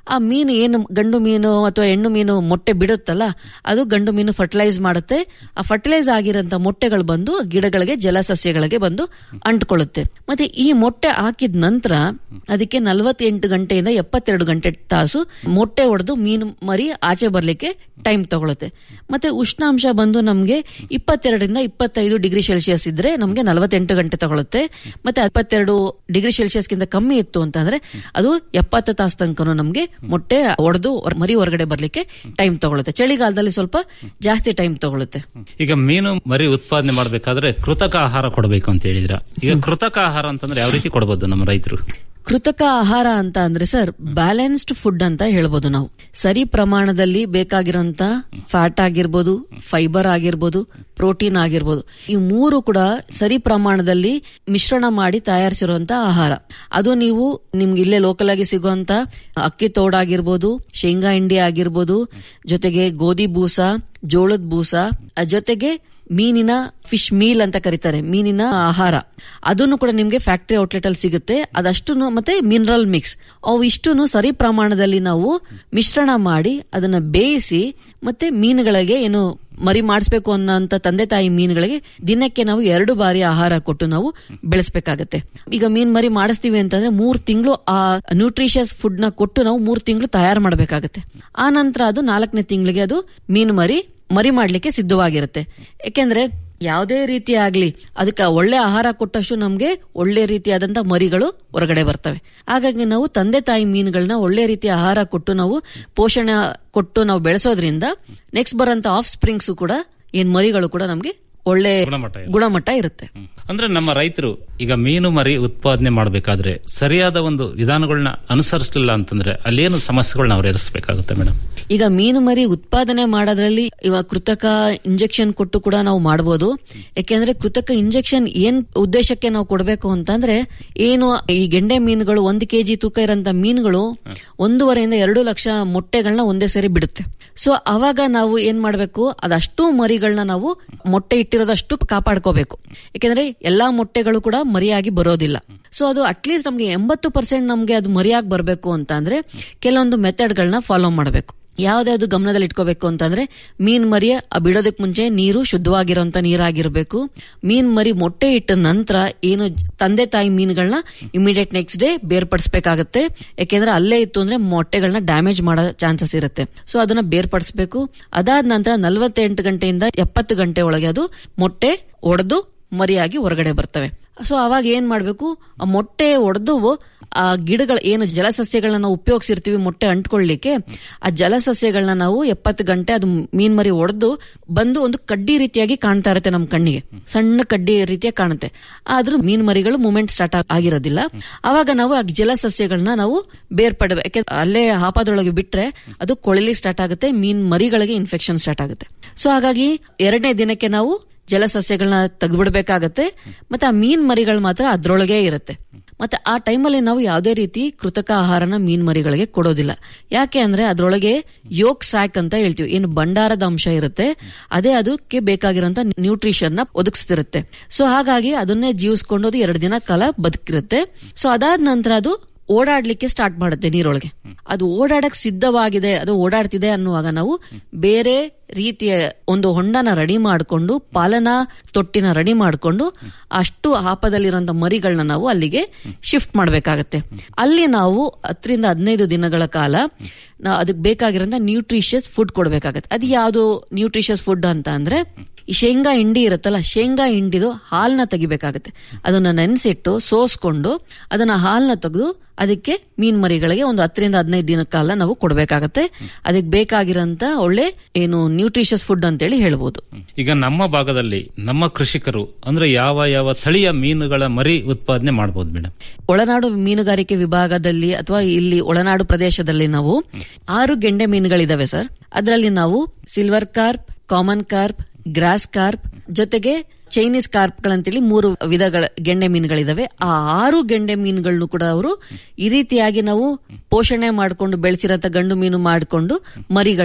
ಆ ಮೀನು ಏನು ಗಂಡು ಮೀನು ಅಥವಾ ಹೆಣ್ಣು ಮೀನು ಮೊಟ್ಟೆ ಬಿಡುತ್ತಲ್ಲ ಅದು ಗಂಡು ಮೀನು ಫರ್ಟಿಲೈಸ್ ಮಾಡುತ್ತೆ ಆ ಫರ್ಟಿಲೈಸ್ ಆಗಿರೋಂಥ ಮೊಟ್ಟೆಗಳು ಬಂದು ಗಿಡಗಳಿಗೆ ಜಲಸಸ್ಯಗಳಿಗೆ ಬಂದು ಅಂಟ್ಕೊಳ್ಳುತ್ತೆ ಮತ್ತೆ ಈ ಮೊಟ್ಟೆ ಹಾಕಿದ ನಂತರ ಅದಕ್ಕೆ ನಲವತ್ತೆಂಟು ಗಂಟೆಯಿಂದ ಎಪ್ಪತ್ತೆರಡು ಗಂಟೆ ತಾಸು ಮೊಟ್ಟೆ ಹೊಡೆದು ಮೀನು ಮರಿ ಆಚೆ ಬರ್ಲಿಕ್ಕೆ ಟೈಮ್ ತಗೊಳುತ್ತೆ ಮತ್ತೆ ಉಷ್ಣಾಂಶ ಬಂದು ನಮಗೆ ಇಪ್ಪತ್ತೆರಡರಿಂದ ಇಪ್ಪತ್ತೈದು ಡಿಗ್ರಿ ಸೆಲ್ಸಿಯಸ್ ಇದ್ರೆ ನಮಗೆ ನಲವತ್ತೆಂಟು ಗಂಟೆ ತಗೊಳುತ್ತೆ ಮತ್ತೆ ಇಪ್ಪತ್ತೆರಡು ಡಿಗ್ರಿ ಸೆಲ್ಸಿಯಸ್ಗಿಂತ ಕಮ್ಮಿ ಇತ್ತು ಅಂತಂದ್ರೆ ಅದು ಎಪ್ಪತ್ತು ತಾಸು ತನಕ ನಮಗೆ ಮೊಟ್ಟೆ ಒಡೆದು ಮರಿ ಹೊರಗಡೆ ಬರ್ಲಿಕ್ಕೆ ಟೈಮ್ ತಗೊಳುತ್ತೆ ಚಳಿಗಾಲದಲ್ಲಿ ಸ್ವಲ್ಪ ಜಾಸ್ತಿ ಟೈಮ್ ತಗೊಳುತ್ತೆ ಈಗ ಮೀನು ಮರಿ ಉತ್ಪಾದನೆ ಮಾಡಬೇಕಾದ್ರೆ ಕೃತಕ ಆಹಾರ ಕೊಡಬೇಕು ಅಂತ ಹೇಳಿದ್ರ ಈಗ ಕೃತಕ ಆಹಾರ ಅಂತಂದ್ರೆ ಯಾವ ರೀತಿ ಕೊಡಬಹುದು ನಮ್ಮ ರೈತರು ಕೃತಕ ಆಹಾರ ಅಂತ ಅಂದ್ರೆ ಸರ್ ಬ್ಯಾಲೆನ್ಸ್ಡ್ ಫುಡ್ ಅಂತ ಹೇಳ್ಬೋದು ನಾವು ಸರಿ ಪ್ರಮಾಣದಲ್ಲಿ ಬೇಕಾಗಿರೋಂತ ಫ್ಯಾಟ್ ಆಗಿರ್ಬೋದು ಫೈಬರ್ ಆಗಿರ್ಬೋದು ಪ್ರೋಟೀನ್ ಆಗಿರ್ಬೋದು ಈ ಮೂರು ಕೂಡ ಸರಿ ಪ್ರಮಾಣದಲ್ಲಿ ಮಿಶ್ರಣ ಮಾಡಿ ತಯಾರಿಸಿರುವಂತ ಆಹಾರ ಅದು ನೀವು ನಿಮ್ಗೆ ಇಲ್ಲೇ ಲೋಕಲ್ ಆಗಿ ಸಿಗುವಂತ ಅಕ್ಕಿ ತೋಡಾಗಿರ್ಬೋದು ಶೇಂಗಾ ಹಿಂಡಿ ಆಗಿರ್ಬೋದು ಜೊತೆಗೆ ಗೋಧಿ ಬೂಸ ಜೋಳದ ಬೂಸ ಅದ್ ಜೊತೆಗೆ ಮೀನಿನ ಫಿಶ್ ಮೀಲ್ ಅಂತ ಕರೀತಾರೆ ಮೀನಿನ ಆಹಾರ ಅದನ್ನು ಕೂಡ ನಿಮ್ಗೆ ಫ್ಯಾಕ್ಟರಿ ಔಟ್ಲೆಟ್ ಅಲ್ಲಿ ಸಿಗುತ್ತೆ ಅದಷ್ಟು ಮತ್ತೆ ಮಿನರಲ್ ಮಿಕ್ಸ್ ಅವು ಇಷ್ಟನ್ನು ಸರಿ ಪ್ರಮಾಣದಲ್ಲಿ ನಾವು ಮಿಶ್ರಣ ಮಾಡಿ ಅದನ್ನ ಬೇಯಿಸಿ ಮತ್ತೆ ಮೀನುಗಳಿಗೆ ಏನು ಮರಿ ಮಾಡಿಸ್ಬೇಕು ಅನ್ನೋಂತ ತಂದೆ ತಾಯಿ ಮೀನುಗಳಿಗೆ ದಿನಕ್ಕೆ ನಾವು ಎರಡು ಬಾರಿ ಆಹಾರ ಕೊಟ್ಟು ನಾವು ಬೆಳೆಸಬೇಕಾಗತ್ತೆ ಈಗ ಮೀನ್ ಮರಿ ಮಾಡಿಸ್ತೀವಿ ಅಂತಂದ್ರೆ ಮೂರ್ ತಿಂಗಳು ಆ ನ್ಯೂಟ್ರಿಷಿಯಸ್ ಫುಡ್ ನ ಕೊಟ್ಟು ನಾವು ಮೂರ್ ತಿಂಗಳು ತಯಾರು ಮಾಡಬೇಕಾಗತ್ತೆ ಆ ನಂತರ ಅದು ನಾಲ್ಕನೇ ತಿಂಗಳಿಗೆ ಅದು ಮೀನು ಮರಿ ಮರಿ ಮಾಡ್ಲಿಕ್ಕೆ ಸಿದ್ಧವಾಗಿರುತ್ತೆ ಯಾಕೆಂದ್ರೆ ಯಾವುದೇ ರೀತಿ ಆಗ್ಲಿ ಅದಕ್ಕೆ ಒಳ್ಳೆ ಆಹಾರ ಕೊಟ್ಟಷ್ಟು ನಮ್ಗೆ ಒಳ್ಳೆ ರೀತಿಯಾದಂತ ಮರಿಗಳು ಹೊರಗಡೆ ಬರ್ತವೆ ಹಾಗಾಗಿ ನಾವು ತಂದೆ ತಾಯಿ ಮೀನುಗಳನ್ನ ಒಳ್ಳೆ ರೀತಿಯ ಆಹಾರ ಕೊಟ್ಟು ನಾವು ಪೋಷಣೆ ಕೊಟ್ಟು ನಾವು ಬೆಳೆಸೋದ್ರಿಂದ ನೆಕ್ಸ್ಟ್ ಬರೋಂತ ಆಫ್ ಸ್ಪ್ರಿಂಗ್ಸ್ ಕೂಡ ಏನ್ ಮರಿಗಳು ಕೂಡ ನಮ್ಗೆ ಒಳ್ಳೆ ಗುಣಮಟ್ಟ ಇರುತ್ತೆ. ಗುಣಮಟ್ಟ ಇರುತ್ತೆ ಅಂದ್ರೆ ನಮ್ಮ ರೈತರು ಈಗ ಮೀನು ಮರಿ ಉತ್ಪಾದನೆ ಮಾಡಬೇಕಾದ್ರೆ ಸರಿಯಾದ ಒಂದು ವಿಧಾನಗಳನ್ನ ಅನುಸರಿಸಲಿಲ್ಲ ಅಂತಂದ್ರೆ ಅಲ್ಲೇನು ಸಮಸ್ಯೆಗಳನ್ನ ಅವ್ರು ಎದುರಿಸಬೇಕಾಗುತ್ತೆ ಮೇಡಮ್ ಈಗ ಮೀನು ಮರಿ ಉತ್ಪಾದನೆ ಮಾಡೋದ್ರಲ್ಲಿ ಇವಾಗ ಕೃತಕ ಇಂಜೆಕ್ಷನ್ ಕೊಟ್ಟು ಕೂಡ ನಾವು ಮಾಡಬಹುದು ಯಾಕೆಂದ್ರೆ ಕೃತಕ ಇಂಜೆಕ್ಷನ್ ಏನ್ ಉದ್ದೇಶಕ್ಕೆ ನಾವು ಕೊಡಬೇಕು ಅಂತಂದ್ರೆ ಏನು ಈ ಗೆಂಡೆ ಮೀನುಗಳು ಒಂದು ಕೆಜಿ ತೂಕ ಇರೋಂತ ಮೀನುಗಳು ಒಂದೂವರೆಯಿಂದ ಎರಡು ಲಕ್ಷ ಮೊಟ್ಟೆಗಳನ್ನ ಒಂದೇ ಸೇರಿ ಬಿಡುತ್ತೆ ಸೊ ಅವಾಗ ನಾವು ಏನ್ ಮಾಡ್ಬೇಕು ಅದಷ್ಟು ಮರಿಗಳನ್ನ ನಾವು ಮೊಟ್ಟೆ ಇಟ್ಟಿರೋದಷ್ಟು ಕಾಪಾಡ್ಕೋಬೇಕು ಯಾಕೆಂದ್ರೆ ಎಲ್ಲಾ ಮೊಟ್ಟೆಗಳು ಕೂಡ ಮರಿಯಾಗಿ ಬರೋದಿಲ್ಲ ಸೊ ಅದು ಅಟ್ಲೀಸ್ಟ್ ನಮ್ಗೆ ಎಂಬತ್ತು ಪರ್ಸೆಂಟ್ ನಮ್ಗೆ ಅದು ಮರಿಯಾಗಿ ಬರಬೇಕು ಅಂತ ಅಂದ್ರೆ ಕೆಲವೊಂದು ಮೆಥಡ್ಗಳನ್ನ ಫಾಲೋ ಮಾಡಬೇಕು ಯಾವ್ದಾವ್ದು ಗಮನದಲ್ಲಿ ಇಟ್ಕೋಬೇಕು ಅಂತಂದ್ರೆ ಮೀನ್ ಮರಿ ಆ ಬಿಡೋದಕ್ ಮುಂಚೆ ನೀರು ಶುದ್ಧವಾಗಿರೋಂತ ನೀರಾಗಿರ್ಬೇಕು ಮೀನ್ ಮರಿ ಮೊಟ್ಟೆ ಇಟ್ಟ ನಂತರ ಏನು ತಂದೆ ತಾಯಿ ಮೀನುಗಳನ್ನ ಇಮಿಡಿಯೇಟ್ ನೆಕ್ಸ್ಟ್ ಡೇ ಬೇರ್ಪಡಿಸಬೇಕಾಗತ್ತೆ ಯಾಕೆಂದ್ರೆ ಅಲ್ಲೇ ಇತ್ತು ಅಂದ್ರೆ ಮೊಟ್ಟೆಗಳನ್ನ ಡ್ಯಾಮೇಜ್ ಮಾಡೋ ಚಾನ್ಸಸ್ ಇರುತ್ತೆ ಸೊ ಅದನ್ನ ಬೇರ್ಪಡಿಸಬೇಕು ಅದಾದ ನಂತರ ನಲವತ್ತೆಂಟು ಗಂಟೆಯಿಂದ ಎಪ್ಪತ್ತು ಗಂಟೆ ಒಳಗೆ ಅದು ಮೊಟ್ಟೆ ಒಡೆದು ಮರಿಯಾಗಿ ಹೊರಗಡೆ ಬರ್ತವೆ ಸೊ ಅವಾಗ ಏನ್ ಮಾಡ್ಬೇಕು ಆ ಮೊಟ್ಟೆ ಒಡೆದು ಆ ಗಿಡಗಳ ಏನು ಜಲಸಸ್ಯಗಳನ್ನ ನಾವು ಉಪಯೋಗಿಸಿರ್ತೀವಿ ಮೊಟ್ಟೆ ಅಂಟ್ಕೊಳ್ಳಿಕ್ಕೆ ಆ ಜಲಸಸ್ಯಗಳನ್ನ ನಾವು ಎಪ್ಪತ್ತು ಗಂಟೆ ಅದು ಮೀನ್ ಮರಿ ಒಡೆದು ಬಂದು ಒಂದು ಕಡ್ಡಿ ರೀತಿಯಾಗಿ ಕಾಣ್ತಾ ಇರುತ್ತೆ ನಮ್ಮ ಕಣ್ಣಿಗೆ ಸಣ್ಣ ಕಡ್ಡಿ ರೀತಿಯಾಗಿ ಕಾಣುತ್ತೆ ಆದ್ರೂ ಮೀನ್ ಮರಿಗಳು ಮೂಮೆಂಟ್ ಸ್ಟಾರ್ಟ್ ಆಗಿರೋದಿಲ್ಲ ಅವಾಗ ನಾವು ಆ ಜಲಸಸ್ಯಗಳನ್ನ ನಾವು ಬೇರ್ಪಡಬೇಕು ಯಾಕೆ ಅಲ್ಲೇ ಹಾಪದೊಳಗೆ ಬಿಟ್ರೆ ಅದು ಕೊಳಿಲಿಕ್ಕೆ ಸ್ಟಾರ್ಟ್ ಆಗುತ್ತೆ ಮೀನ್ ಮರಿಗಳಿಗೆ ಇನ್ಫೆಕ್ಷನ್ ಸ್ಟಾರ್ಟ್ ಆಗುತ್ತೆ ಸೊ ಹಾಗಾಗಿ ಎರಡನೇ ದಿನಕ್ಕೆ ನಾವು ಜಲಸಸ್ಯಗಳನ್ನ ತೆಗೆದ್ಬಿಡ್ಬೇಕಾಗತ್ತೆ ಮತ್ತೆ ಆ ಮೀನ್ ಮರಿಗಳು ಮಾತ್ರ ಅದ್ರೊಳಗೆ ಇರುತ್ತೆ ಮತ್ತೆ ಆ ಟೈಮಲ್ಲಿ ನಾವು ಯಾವುದೇ ರೀತಿ ಕೃತಕ ಆಹಾರನ ಮೀನ್ ಮರಿಗಳಿಗೆ ಕೊಡೋದಿಲ್ಲ ಯಾಕೆ ಅಂದ್ರೆ ಅದ್ರೊಳಗೆ ಯೋಕ್ ಸ್ಯಾಕ್ ಅಂತ ಹೇಳ್ತೀವಿ ಏನು ಭಂಡಾರದ ಅಂಶ ಇರುತ್ತೆ ಅದೇ ಅದಕ್ಕೆ ಬೇಕಾಗಿರೋಂತ ನ್ಯೂಟ್ರಿಷನ್ ನ ಒದಗಿಸ್ತಿರುತ್ತೆ ಸೊ ಹಾಗಾಗಿ ಅದನ್ನೇ ಜೀವಿಸ್ಕೊಂಡು ಅದು ಎರಡು ದಿನ ಕಾಲ ಬದುಕಿರುತ್ತೆ ಸೊ ಅದಾದ ನಂತರ ಅದು ಓಡಾಡ್ಲಿಕ್ಕೆ ಸ್ಟಾರ್ಟ್ ಮಾಡುತ್ತೆ ನೀರೊಳಗೆ ಅದು ಓಡಾಡಕ್ ಸಿದ್ಧವಾಗಿದೆ ಅದು ಓಡಾಡ್ತಿದೆ ಅನ್ನುವಾಗ ನಾವು ಬೇರೆ ರೀತಿಯ ಒಂದು ಹೊಂಡನ ರೆಡಿ ಮಾಡಿಕೊಂಡು ಪಾಲನಾ ತೊಟ್ಟಿನ ರೆಡಿ ಮಾಡಿಕೊಂಡು ಅಷ್ಟು ಹಾಪದಲ್ಲಿರುವಂತ ಮರಿಗಳನ್ನ ನಾವು ಅಲ್ಲಿಗೆ ಶಿಫ್ಟ್ ಮಾಡಬೇಕಾಗತ್ತೆ ಅಲ್ಲಿ ನಾವು ಹತ್ತರಿಂದ ಹದಿನೈದು ದಿನಗಳ ಕಾಲ ನಾವು ಅದಕ್ಕೆ ಬೇಕಾಗಿರೋಂಥ ನ್ಯೂಟ್ರಿಷಿಯಸ್ ಫುಡ್ ಕೊಡಬೇಕಾಗತ್ತೆ ಅದು ಯಾವುದು ನ್ಯೂಟ್ರಿಷಿಯಸ್ ಫುಡ್ ಅಂತ ಅಂದ್ರೆ ಈ ಶೇಂಗಾ ಹಿಂಡಿ ಇರುತ್ತಲ್ಲ ಶೇಂಗಾ ಹಿಂಡಿದು ಹಾಲ್ನ ತೆಗಿಬೇಕಾಗತ್ತೆ ಅದನ್ನ ನೆನೆಸಿಟ್ಟು ಸೋಸ್ಕೊಂಡು ಅದನ್ನ ಹಾಲ್ನ ತೆಗೆದು ಅದಕ್ಕೆ ಮೀನ್ ಮರಿಗಳಿಗೆ ಒಂದು ಹತ್ತರಿಂದ ಹದಿನೈದು ದಿನ ಕಾಲ ನಾವು ಕೊಡಬೇಕಾಗತ್ತೆ ಅದಕ್ಕೆ ಬೇಕಾಗಿರೋಂತ ಒಳ್ಳೆ ಏನು ನ್ಯೂಟ್ರಿಷಿಯಸ್ ಫುಡ್ ಅಂತೇಳಿ ಹೇಳ್ಬೋದು ಈಗ ನಮ್ಮ ಭಾಗದಲ್ಲಿ ನಮ್ಮ ಕೃಷಿಕರು ಅಂದ್ರೆ ಯಾವ ಯಾವ ತಳಿಯ ಮೀನುಗಳ ಮರಿ ಉತ್ಪಾದನೆ ಮಾಡಬಹುದು ಮೇಡಮ್ ಒಳನಾಡು ಮೀನುಗಾರಿಕೆ ವಿಭಾಗದಲ್ಲಿ ಅಥವಾ ಇಲ್ಲಿ ಒಳನಾಡು ಪ್ರದೇಶದಲ್ಲಿ ನಾವು ಆರು ಗೆಂಡೆ ಮೀನುಗಳಿದಾವೆ ಸರ್ ಅದರಲ್ಲಿ ನಾವು silver carp common carp grass carp ಜೊತೆಗೆ ಚೈನೀಸ್ ಕಾರ್ಪ್ಗಳಂತೇಳಿ ಮೂರು ವಿಧಗಳ ಗೆಂಡೆ ಮೀನುಗಳಿದಾವೆ ಆ ಆರು ಗೆಂಡೆ ಮೀನುಗಳನ್ನು ಕೂಡ ಅವರು ಈ ರೀತಿಯಾಗಿ ನಾವು ಪೋಷಣೆ ಮಾಡಿಕೊಂಡು ಬೆಳೆಸಿರಂತ ಗಂಡು ಮೀನು ಮಾಡಿಕೊಂಡು ಮರಿಗಳನ್ನ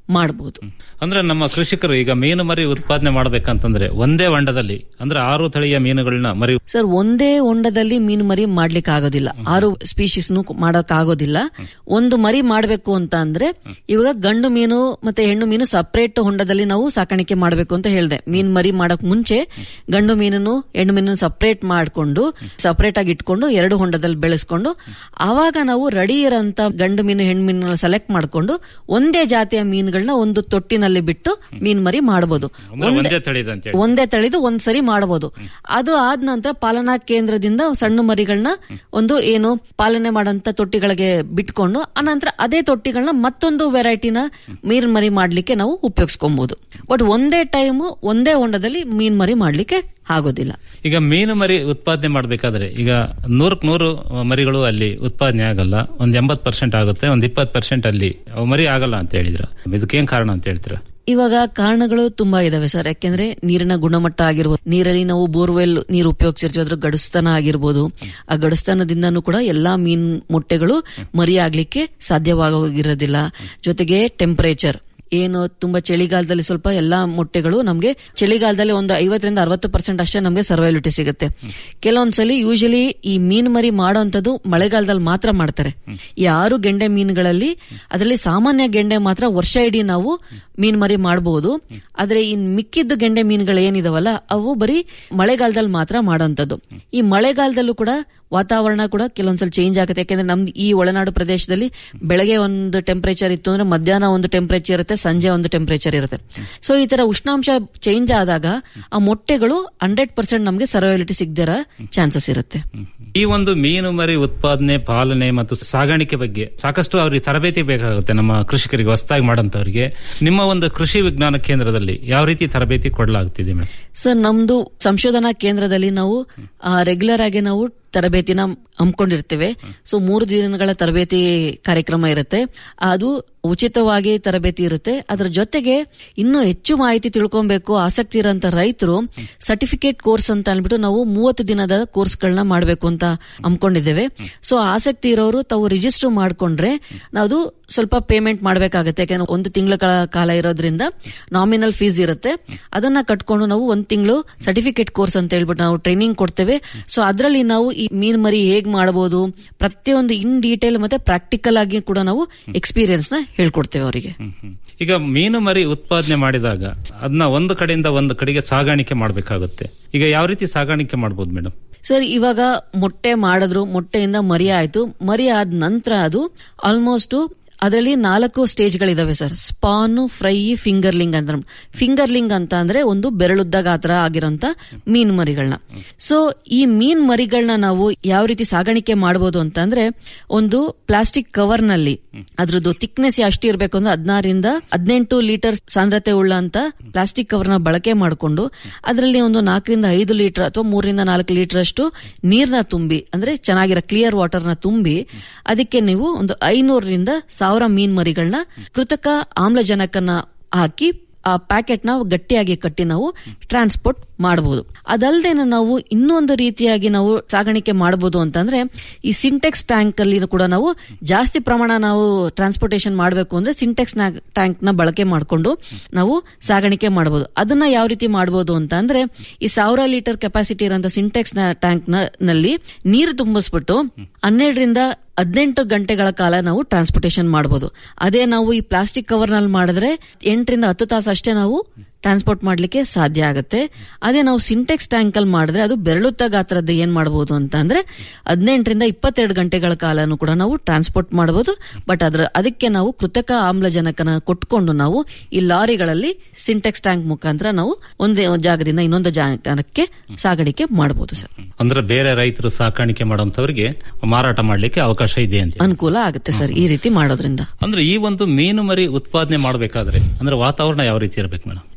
ಮಾಡಬಹುದು ಅಂದ್ರೆ ನಮ್ಮ ಕೃಷಿಕರು ಈಗ ಮೀನು ಮರಿ ಉತ್ಪಾದನೆ ಮಾಡ್ಬೇಕಂತಂದ್ರೆ ಒಂದೇ ಹೊಂಡದಲ್ಲಿ ಅಂದ್ರೆ ಆರು ತಳಿಯ ಮೀನುಗಳನ್ನ ಮರಿ ಸರ್ ಒಂದೇ ಹೊಂಡದಲ್ಲಿ ಮೀನು ಮರಿ ಮಾಡ್ಲಿಕ್ಕೆ ಆಗೋದಿಲ್ಲ ಆರು ಸ್ಪೀಶೀಸ್ ಮಾಡಕ್ ಆಗೋದಿಲ್ಲ ಒಂದು ಮರಿ ಮಾಡಬೇಕು ಅಂತ ಅಂದ್ರೆ ಇವಾಗ ಗಂಡು ಮೀನು ಮತ್ತೆ ಹೆಣ್ಣು ಮೀನು ಸಪರೇಟ್ ಹೊಂಡದಲ್ಲಿ ನಾವು ಸಾಕಾಣಿಕೆ ಮಾಡಬೇಕು ಅಂತ ಹೇಳಿದೆ ಮೀನ್ ಮರಿ ಮಾಡಕ್ ಮುಂಚೆ ಗಂಡು ಮೀನನ್ನು ಹೆಣ್ಣು ಮೀನನ್ನು ಸಪರೇಟ್ ಮಾಡ್ಕೊಂಡು ಸಪರೇಟ್ ಆಗಿ ಇಟ್ಕೊಂಡು ಎರಡು ಹೊಂಡದಲ್ಲಿ ಬೆಳೆಸ್ಕೊಂಡು ಆವಾಗ ನಾವು ರೆಡಿ ಇರೋಂತ ಗಂಡು ಮೀನು ಹೆಣ್ಣು ಮೀನನ್ನ ಸೆಲೆಕ್ಟ್ ಮಾಡ್ಕೊಂಡು ಒಂದೇ ಜಾತಿಯ ಮೀನುಗಳನ್ನ ಒಂದು ತೊಟ್ಟಿನಲ್ಲಿ ಬಿಟ್ಟು ಮೀನ್ ಮರಿ ಮಾಡಬಹುದು ಅಂದ್ರೆ ಒಂದೇ ತಳಿದ ಅಂತ ಹೇಳಿ ಒಂದೇ ತಳಿದು ಒಂದ್ ಸರಿ ಮಾಡಬಹುದು ಅದು ಆದ ನಂತರ ಪಾಲನಾ ಕೇಂದ್ರದಿಂದ ಸಣ್ಣ ಮರಿಗಳನ್ನ ಒಂದು ಏನು ಪಾಲನೆ ಮಾಡಂತ ತೊಟ್ಟಿಗಳಿಗೆ ಬಿಟ್ಕೊಂಡು ಅನಂತರ ಅದೇ ತೊಟ್ಟಿಗಳನ್ನ ಮತ್ತೊಂದು ವೆರೈಟಿನ ಮೀನ್ ಮರಿ ಮಾಡ್ಲಿಕ್ಕೆ ನಾವು ಉಪಯೋಗಿಸ್ಕೊಬಹುದು ಬಟ್ ಒಂದೇ ಟೈಮ್ ಒಂದೇ ಹೊಂಡದಲ್ಲಿ ಮೀನ್ ಮರಿ ಮಾಡ್ಲಿಕ್ಕೆ ಆಗೋದಿಲ್ಲ ಈಗ ಮೀನು ಮರಿ ಉತ್ಪಾದನೆ ಮಾಡಬೇಕಾದ್ರೆ ಈಗ ನೂರಕ್ ನೂರು ಮರಿಗಳು ಅಲ್ಲಿ ಉತ್ಪಾದನೆ ಆಗಲ್ಲ ಒಂದ್ ಎಂಬತ್ ಪರ್ಸೆಂಟ್ ಆಗುತ್ತೆ ಒಂದ್ ಇಪ್ಪತ್ ಪರ್ಸೆಂಟ್ ಅಲ್ಲಿ ಅವು ಮರಿ ಆಗಲ್ಲ ಅಂತ ಹೇಳಿದ್ರ ಇದಕ್ಕೇನ್ ಕಾರಣ ಅಂತ ಹೇಳ್ತೀರಾ ಇವಾಗ ಕಾರಣಗಳು ತುಂಬಾ ಇದಾವೆ ಸರ್ ಯಾಕೆಂದ್ರೆ ನೀರಿನ ಗುಣಮಟ್ಟ ಆಗಿರ್ಬೋದು ನೀರಲ್ಲಿ ನಾವು ಬೋರ್ವೆಲ್ ನೀರು ಉಪಯೋಗಿಸಿರ್ತೀವಿ ಅದ್ರ ಗಡಸ್ತನ ಆಗಿರ್ಬೋದು ಆ ಗಡಸ್ತನದಿಂದನೂ ಕೂಡ ಎಲ್ಲಾ ಮೀನ್ ಮೊಟ್ಟೆಗಳು ಮರಿ ಆಗ್ಲಿಕ್ಕೆ ಸಾಧ್ಯವಾಗಿರೋದಿಲ್ಲ ಜೊತೆಗೆ ಟೆಂಪರೇಚರ್ ಏನು ತುಂಬಾ ಚಳಿಗಾಲದಲ್ಲಿ ಸ್ವಲ್ಪ ಎಲ್ಲಾ ಮೊಟ್ಟೆಗಳು ನಮಗೆ ಚಳಿಗಾಲದಲ್ಲಿ ಒಂದು ಐವತ್ತರಿಂದ ಅರವತ್ತು ಪರ್ಸೆಂಟ್ ಅಷ್ಟೇ ನಮಗೆ ಸರ್ವೈಲಿಟಿ ಸಿಗುತ್ತೆ ಕೆಲವೊಂದ್ಸಲಿ ಯೂಶಲಿ ಈ ಮೀನ್ ಮರಿ ಮಾಡೋಂಥದ್ದು ಮಳೆಗಾಲದಲ್ಲಿ ಮಾತ್ರ ಮಾಡ್ತಾರೆ ಈ ಆರು ಗೆಂಡೆ ಮೀನುಗಳಲ್ಲಿ ಅದರಲ್ಲಿ ಸಾಮಾನ್ಯ ಗೆಂಡೆ ಮಾತ್ರ ವರ್ಷ ಇಡೀ ನಾವು ಮೀನ್ ಮರಿ ಮಾಡಬಹುದು ಆದ್ರೆ ಇನ್ ಮಿಕ್ಕಿದ್ದು ಗೆಂಡೆ ಮೀನುಗಳು ಏನಿದಾವಲ್ಲ ಅವು ಬರೀ ಮಳೆಗಾಲದಲ್ಲಿ ಮಾತ್ರ ಮಾಡೋಂಥದ್ದು ಈ ಮಳೆಗಾಲದಲ್ಲೂ ಕೂಡ ವಾತಾವರಣ ಕೂಡ ಕೆಲವೊಂದ್ಸಲ ಚೇಂಜ್ ಆಗುತ್ತೆ ಯಾಕೆಂದ್ರೆ ನಮ್ದು ಈ ಒಳನಾಡು ಪ್ರದೇಶದಲ್ಲಿ ಬೆಳಗ್ಗೆ ಒಂದು ಟೆಂಪರೇಚರ್ ಇತ್ತು ಅಂದ್ರೆ ಮಧ್ಯಾಹ್ನ ಒಂದು ಟೆಂಪರೇಚರ್ ಇರುತ್ತೆ ಸಂಜೆ ಒಂದು ಟೆಂಪರೇಚರ್ ಇರುತ್ತೆ ಸೊ ಈ ತರ ಉಷ್ಣಾಂಶ ಚೇಂಜ್ ಆದಾಗ ಆ ಮೊಟ್ಟೆಗಳು ಹಂಡ್ರೆಡ್ ಪರ್ಸೆಂಟ್ ನಮಗೆ ಸರ್ವೈಲಿಟಿ ಸಿಗದಿರೋ ಚಾನ್ಸಸ್ ಇರುತ್ತೆ ಈ ಒಂದು ಮೀನು ಮರಿ ಉತ್ಪಾದನೆ ಪಾಲನೆ ಮತ್ತು ಸಾಗಾಣಿಕೆ ಬಗ್ಗೆ ಸಾಕಷ್ಟು ಅವ್ರಿಗೆ ತರಬೇತಿ ಬೇಕಾಗುತ್ತೆ ನಮ್ಮ ಕೃಷಿಕರಿಗೆ ಹೊಸದಾಗಿ ಮಾಡಂತವರಿಗೆ ನಿಮ್ಮ ಒಂದು ಕೃಷಿ ವಿಜ್ಞಾನ ಕೇಂದ್ರದಲ್ಲಿ ಯಾವ ರೀತಿ ತರಬೇತಿ ಕೊಡಲಾಗ್ತಿದೆ ಮೇಡಮ್ ಸರ್ ನಮ್ದು ಸಂಶೋಧನಾ ಕೇಂದ್ರದಲ್ಲಿ ನಾವು ರೆಗ್ಯುಲರ್ ಆಗಿ ನಾವು ತರಬೇತಿನ ಹಮ್ಮಿಕೊಂಡಿರ್ತೇವೆ ಸೊ ಮೂರು ದಿನಗಳ ತರಬೇತಿ ಕಾರ್ಯಕ್ರಮ ಇರುತ್ತೆ ಅದು ಉಚಿತವಾಗಿ ತರಬೇತಿ ಇರುತ್ತೆ ಅದರ ಜೊತೆಗೆ ಇನ್ನೂ ಹೆಚ್ಚು ಮಾಹಿತಿ ತಿಳ್ಕೊಬೇಕು ಆಸಕ್ತಿ ಇರೋಂತ ರೈತರು ಸರ್ಟಿಫಿಕೇಟ್ ಕೋರ್ಸ್ ಅಂತ ಅಂದ್ಬಿಟ್ಟು ನಾವು ಮೂವತ್ತು ದಿನದ ಕೋರ್ಸ್ಗಳನ್ನ ಮಾಡಬೇಕು ಅಂತ ಹಮ್ಮಿಕೊಂಡಿದ್ದೇವೆ ಸೊ ಆಸಕ್ತಿ ಇರೋರು ತಾವು ರಿಜಿಸ್ಟರ್ ಮಾಡ್ಕೊಂಡ್ರೆ ನಾವು ಸ್ವಲ್ಪ ಪೇಮೆಂಟ್ ಮಾಡಬೇಕಾಗುತ್ತೆ ಯಾಕಂದ್ರೆ ಒಂದು ತಿಂಗಳ ಕಾಲ ಇರೋದ್ರಿಂದ ನಾಮಿನಲ್ ಫೀಸ್ ಇರುತ್ತೆ ಅದನ್ನ ಕಟ್ಕೊಂಡು ನಾವು ಒಂದ್ ತಿಂಗಳು ಸರ್ಟಿಫಿಕೇಟ್ ಕೋರ್ಸ್ ಅಂತ ಹೇಳ್ಬಿಟ್ಟು ನಾವು ಟ್ರೈನಿಂಗ್ ಕೊಡ್ತೇವೆ ಸೊ ಅದರಲ್ಲಿ ನಾವು ಈ ಮೀನ್ ಮರಿ ಹೇಗ್ ಮಾಡಬಹುದು ಪ್ರತಿಯೊಂದು ಇನ್ ಡೀಟೇಲ್ ಮತ್ತೆ ಪ್ರಾಕ್ಟಿಕಲ್ ಆಗಿ ಕೂಡ ನಾವು ಎಕ್ಸ್ಪೀರಿಯನ್ಸ್ ನ ಹೇಳ್ಕೊಡ್ತೇವೆ ಅವರಿಗೆ ಈಗ ಮೀನು ಮರಿ ಉತ್ಪಾದನೆ ಮಾಡಿದಾಗ ಅದನ್ನ ಒಂದು ಕಡೆಯಿಂದ ಒಂದು ಕಡೆಗೆ ಸಾಗಾಣಿಕೆ ಮಾಡಬೇಕಾಗುತ್ತೆ ಈಗ ಯಾವ ರೀತಿ ಸಾಗಾಣಿಕೆ ಮಾಡಬಹುದು ಮೇಡಮ್ ಸರ್ ಇವಾಗ ಮೊಟ್ಟೆ ಮಾಡಿದ್ರು ಮೊಟ್ಟೆಯಿಂದ ಮರಿ ಆಯ್ತು ಮರಿ ಆದ ನಂತರ ಅದು ಆಲ್ಮೋಸ್ಟ್ ಅದರಲ್ಲಿ ನಾಲ್ಕು ಸ್ಟೇಜ್ಗಳಿದಾವೆ ಸರ್ ಸ್ಪಾನ್ ಫ್ರೈ ಫಿಂಗರ್ಲಿಂಗ್ ಅಂತ ಫಿಂಗರ್ಲಿಂಗ್ ಅಂತ ಅಂದ್ರೆ ಒಂದು ಬೆರಳುದ್ದ ಗಾತ್ರ ಆಗಿರೋಂತ ಮೀನ್ ಮರಿಗಳನ್ನ ಸೊ ಈ ಮೀನ್ ಮರಿಗಳನ್ನ ನಾವು ಯಾವ ರೀತಿ ಸಾಗಾಣಿಕೆ ಮಾಡಬಹುದು ಅಂತ ಅಂದ್ರೆ ಒಂದು ಪ್ಲಾಸ್ಟಿಕ್ ಕವರ್ ನಲ್ಲಿ ಅದ್ರದ್ದು ಥಿಕ್ನೆಸ್ ಎಷ್ಟು ಇರಬೇಕು ಅಂದ್ರೆ ಹದಿನಾರಿಂದ ಹದಿನೆಂಟು ಲೀಟರ್ ಸಾಂದ್ರತೆ ಉಳ್ಳಂತ ಪ್ಲಾಸ್ಟಿಕ್ ಕವರ್ನ ಬಳಕೆ ಮಾಡಿಕೊಂಡು ಅದರಲ್ಲಿ ಒಂದು ನಾಲ್ಕರಿಂದ ಐದು ಲೀಟರ್ ಅಥವಾ ಮೂರರಿಂದ ನಾಲ್ಕು ಲೀಟರ್ ಅಷ್ಟು ನೀರ್ನ ತುಂಬಿ ಅಂದ್ರೆ ಚೆನ್ನಾಗಿರೋ ಕ್ಲಿಯರ್ ವಾಟರ್ನ ತುಂಬಿ ಅದಕ್ಕೆ ನೀವು ಒಂದು ಐನೂರರಿಂದ ಸಾವಿರ ಮೀನ್ ಮರಿಗಳನ್ನ ಕೃತಕ ಆಮ್ಲಜನಕನ ಹಾಕಿ ಆ ಪ್ಯಾಕೆಟ್ ನ ಗಟ್ಟಿಯಾಗಿ ಕಟ್ಟಿ ನಾವು ಟ್ರಾನ್ಸ್ಪೋರ್ಟ್ ಮಾಡಬಹುದು ಅದಲ್ಲದೆ ನಾವು ಇನ್ನೊಂದು ರೀತಿಯಾಗಿ ನಾವು ಸಾಗಾಣಿಕೆ ಮಾಡಬಹುದು ಅಂತಂದ್ರೆ ಈ ಸಿಂಟೆಕ್ಸ್ ಟ್ಯಾಂಕ್ ಅಲ್ಲಿ ಕೂಡ ನಾವು ಜಾಸ್ತಿ ಪ್ರಮಾಣ ನಾವು ಟ್ರಾನ್ಸ್ಪೋರ್ಟೇಷನ್ ಮಾಡಬೇಕು ಅಂದ್ರೆ ಸಿಂಟೆಕ್ಸ್ ಟ್ಯಾಂಕ್ ನ ಬಳಕೆ ಮಾಡಿಕೊಂಡು ನಾವು ಸಾಗಾಣಿಕೆ ಮಾಡಬಹುದು ಅದನ್ನ ಯಾವ ರೀತಿ ಮಾಡಬಹುದು ಅಂತ ಅಂದ್ರೆ ಈ ಸಾವಿರ ಲೀಟರ್ ಕೆಪಾಸಿಟಿ ಇರೋಂಥ ಸಿಂಟೆಕ್ಸ್ ಟ್ಯಾಂಕ್ ನಲ್ಲಿ ನೀರು ತುಂಬಿಸ್ಬಿಟ್ಟು ಹನ್ನೆರಡರಿಂದ ಹದಿನೆಂಟು ಗಂಟೆಗಳ ಕಾಲ ನಾವು ಟ್ರಾನ್ಸ್ಪೋರ್ಟೇಷನ್ ಮಾಡಬಹುದು ಅದೇ ನಾವು ಈ ಪ್ಲಾಸ್ಟಿಕ್ ಕವರ್ ನಲ್ಲಿ ಮಾಡಿದ್ರೆ ಎಂಟರಿಂದ ಹತ್ತು ತಾಸು ಅಷ್ಟೇ ನಾವು ಟ್ರಾನ್ಸ್ಪೋರ್ಟ್ ಮಾಡ್ಲಿಕ್ಕೆ ಸಾಧ್ಯ ಆಗುತ್ತೆ ಅದೇ ನಾವು ಸಿಂಟೆಕ್ಸ್ ಟ್ಯಾಂಕ್ ಅಲ್ಲಿ ಮಾಡಿದ್ರೆ ಅದು ಬೆರಳುತ್ತ ಗಾತ್ರದ ಏನ್ ಮಾಡಬಹುದು ಅಂತ ಅಂದ್ರೆ ಹದಿನೆಂಟರಿಂದ ಇಪ್ಪತ್ತೆರಡು ಗಂಟೆಗಳ ಕಾಲನು ಕೂಡ ನಾವು ಟ್ರಾನ್ಸ್ಪೋರ್ಟ್ ಮಾಡಬಹುದು ಬಟ್ ಅದ್ರ ಅದಕ್ಕೆ ನಾವು ಕೃತಕ ಆಮ್ಲಜನಕನ ಕೊಟ್ಕೊಂಡು ನಾವು ಈ ಲಾರಿಗಳಲ್ಲಿ ಸಿಂಟೆಕ್ಸ್ ಟ್ಯಾಂಕ್ ಮುಖಾಂತರ ನಾವು ಒಂದೇ ಜಾಗದಿಂದ ಇನ್ನೊಂದು ಜಾಗಕ್ಕೆ ಸಾಗಾಣಿಕೆ ಮಾಡಬಹುದು ಸರ್ ಅಂದ್ರೆ ಬೇರೆ ರೈತರು ಸಾಕಾಣಿಕೆ ಮಾಡೋಂಥವ್ರಿಗೆ ಮಾರಾಟ ಮಾಡ್ಲಿಕ್ಕೆ ಅವಕಾಶ ಇದೆ ಅಂತ ಅನುಕೂಲ ಆಗುತ್ತೆ ಸರ್ ಈ ರೀತಿ ಮಾಡೋದ್ರಿಂದ ಅಂದ್ರೆ ಈ ಒಂದು ಮೀನು ಮರಿ ಉತ್ಪಾದನೆ ಮಾಡಬೇಕಾದ್ರೆ ಅಂದ್ರೆ ವಾತಾವರಣ ಯಾವ ರೀತಿ ಇರಬೇಕು ಮೇಡಮ್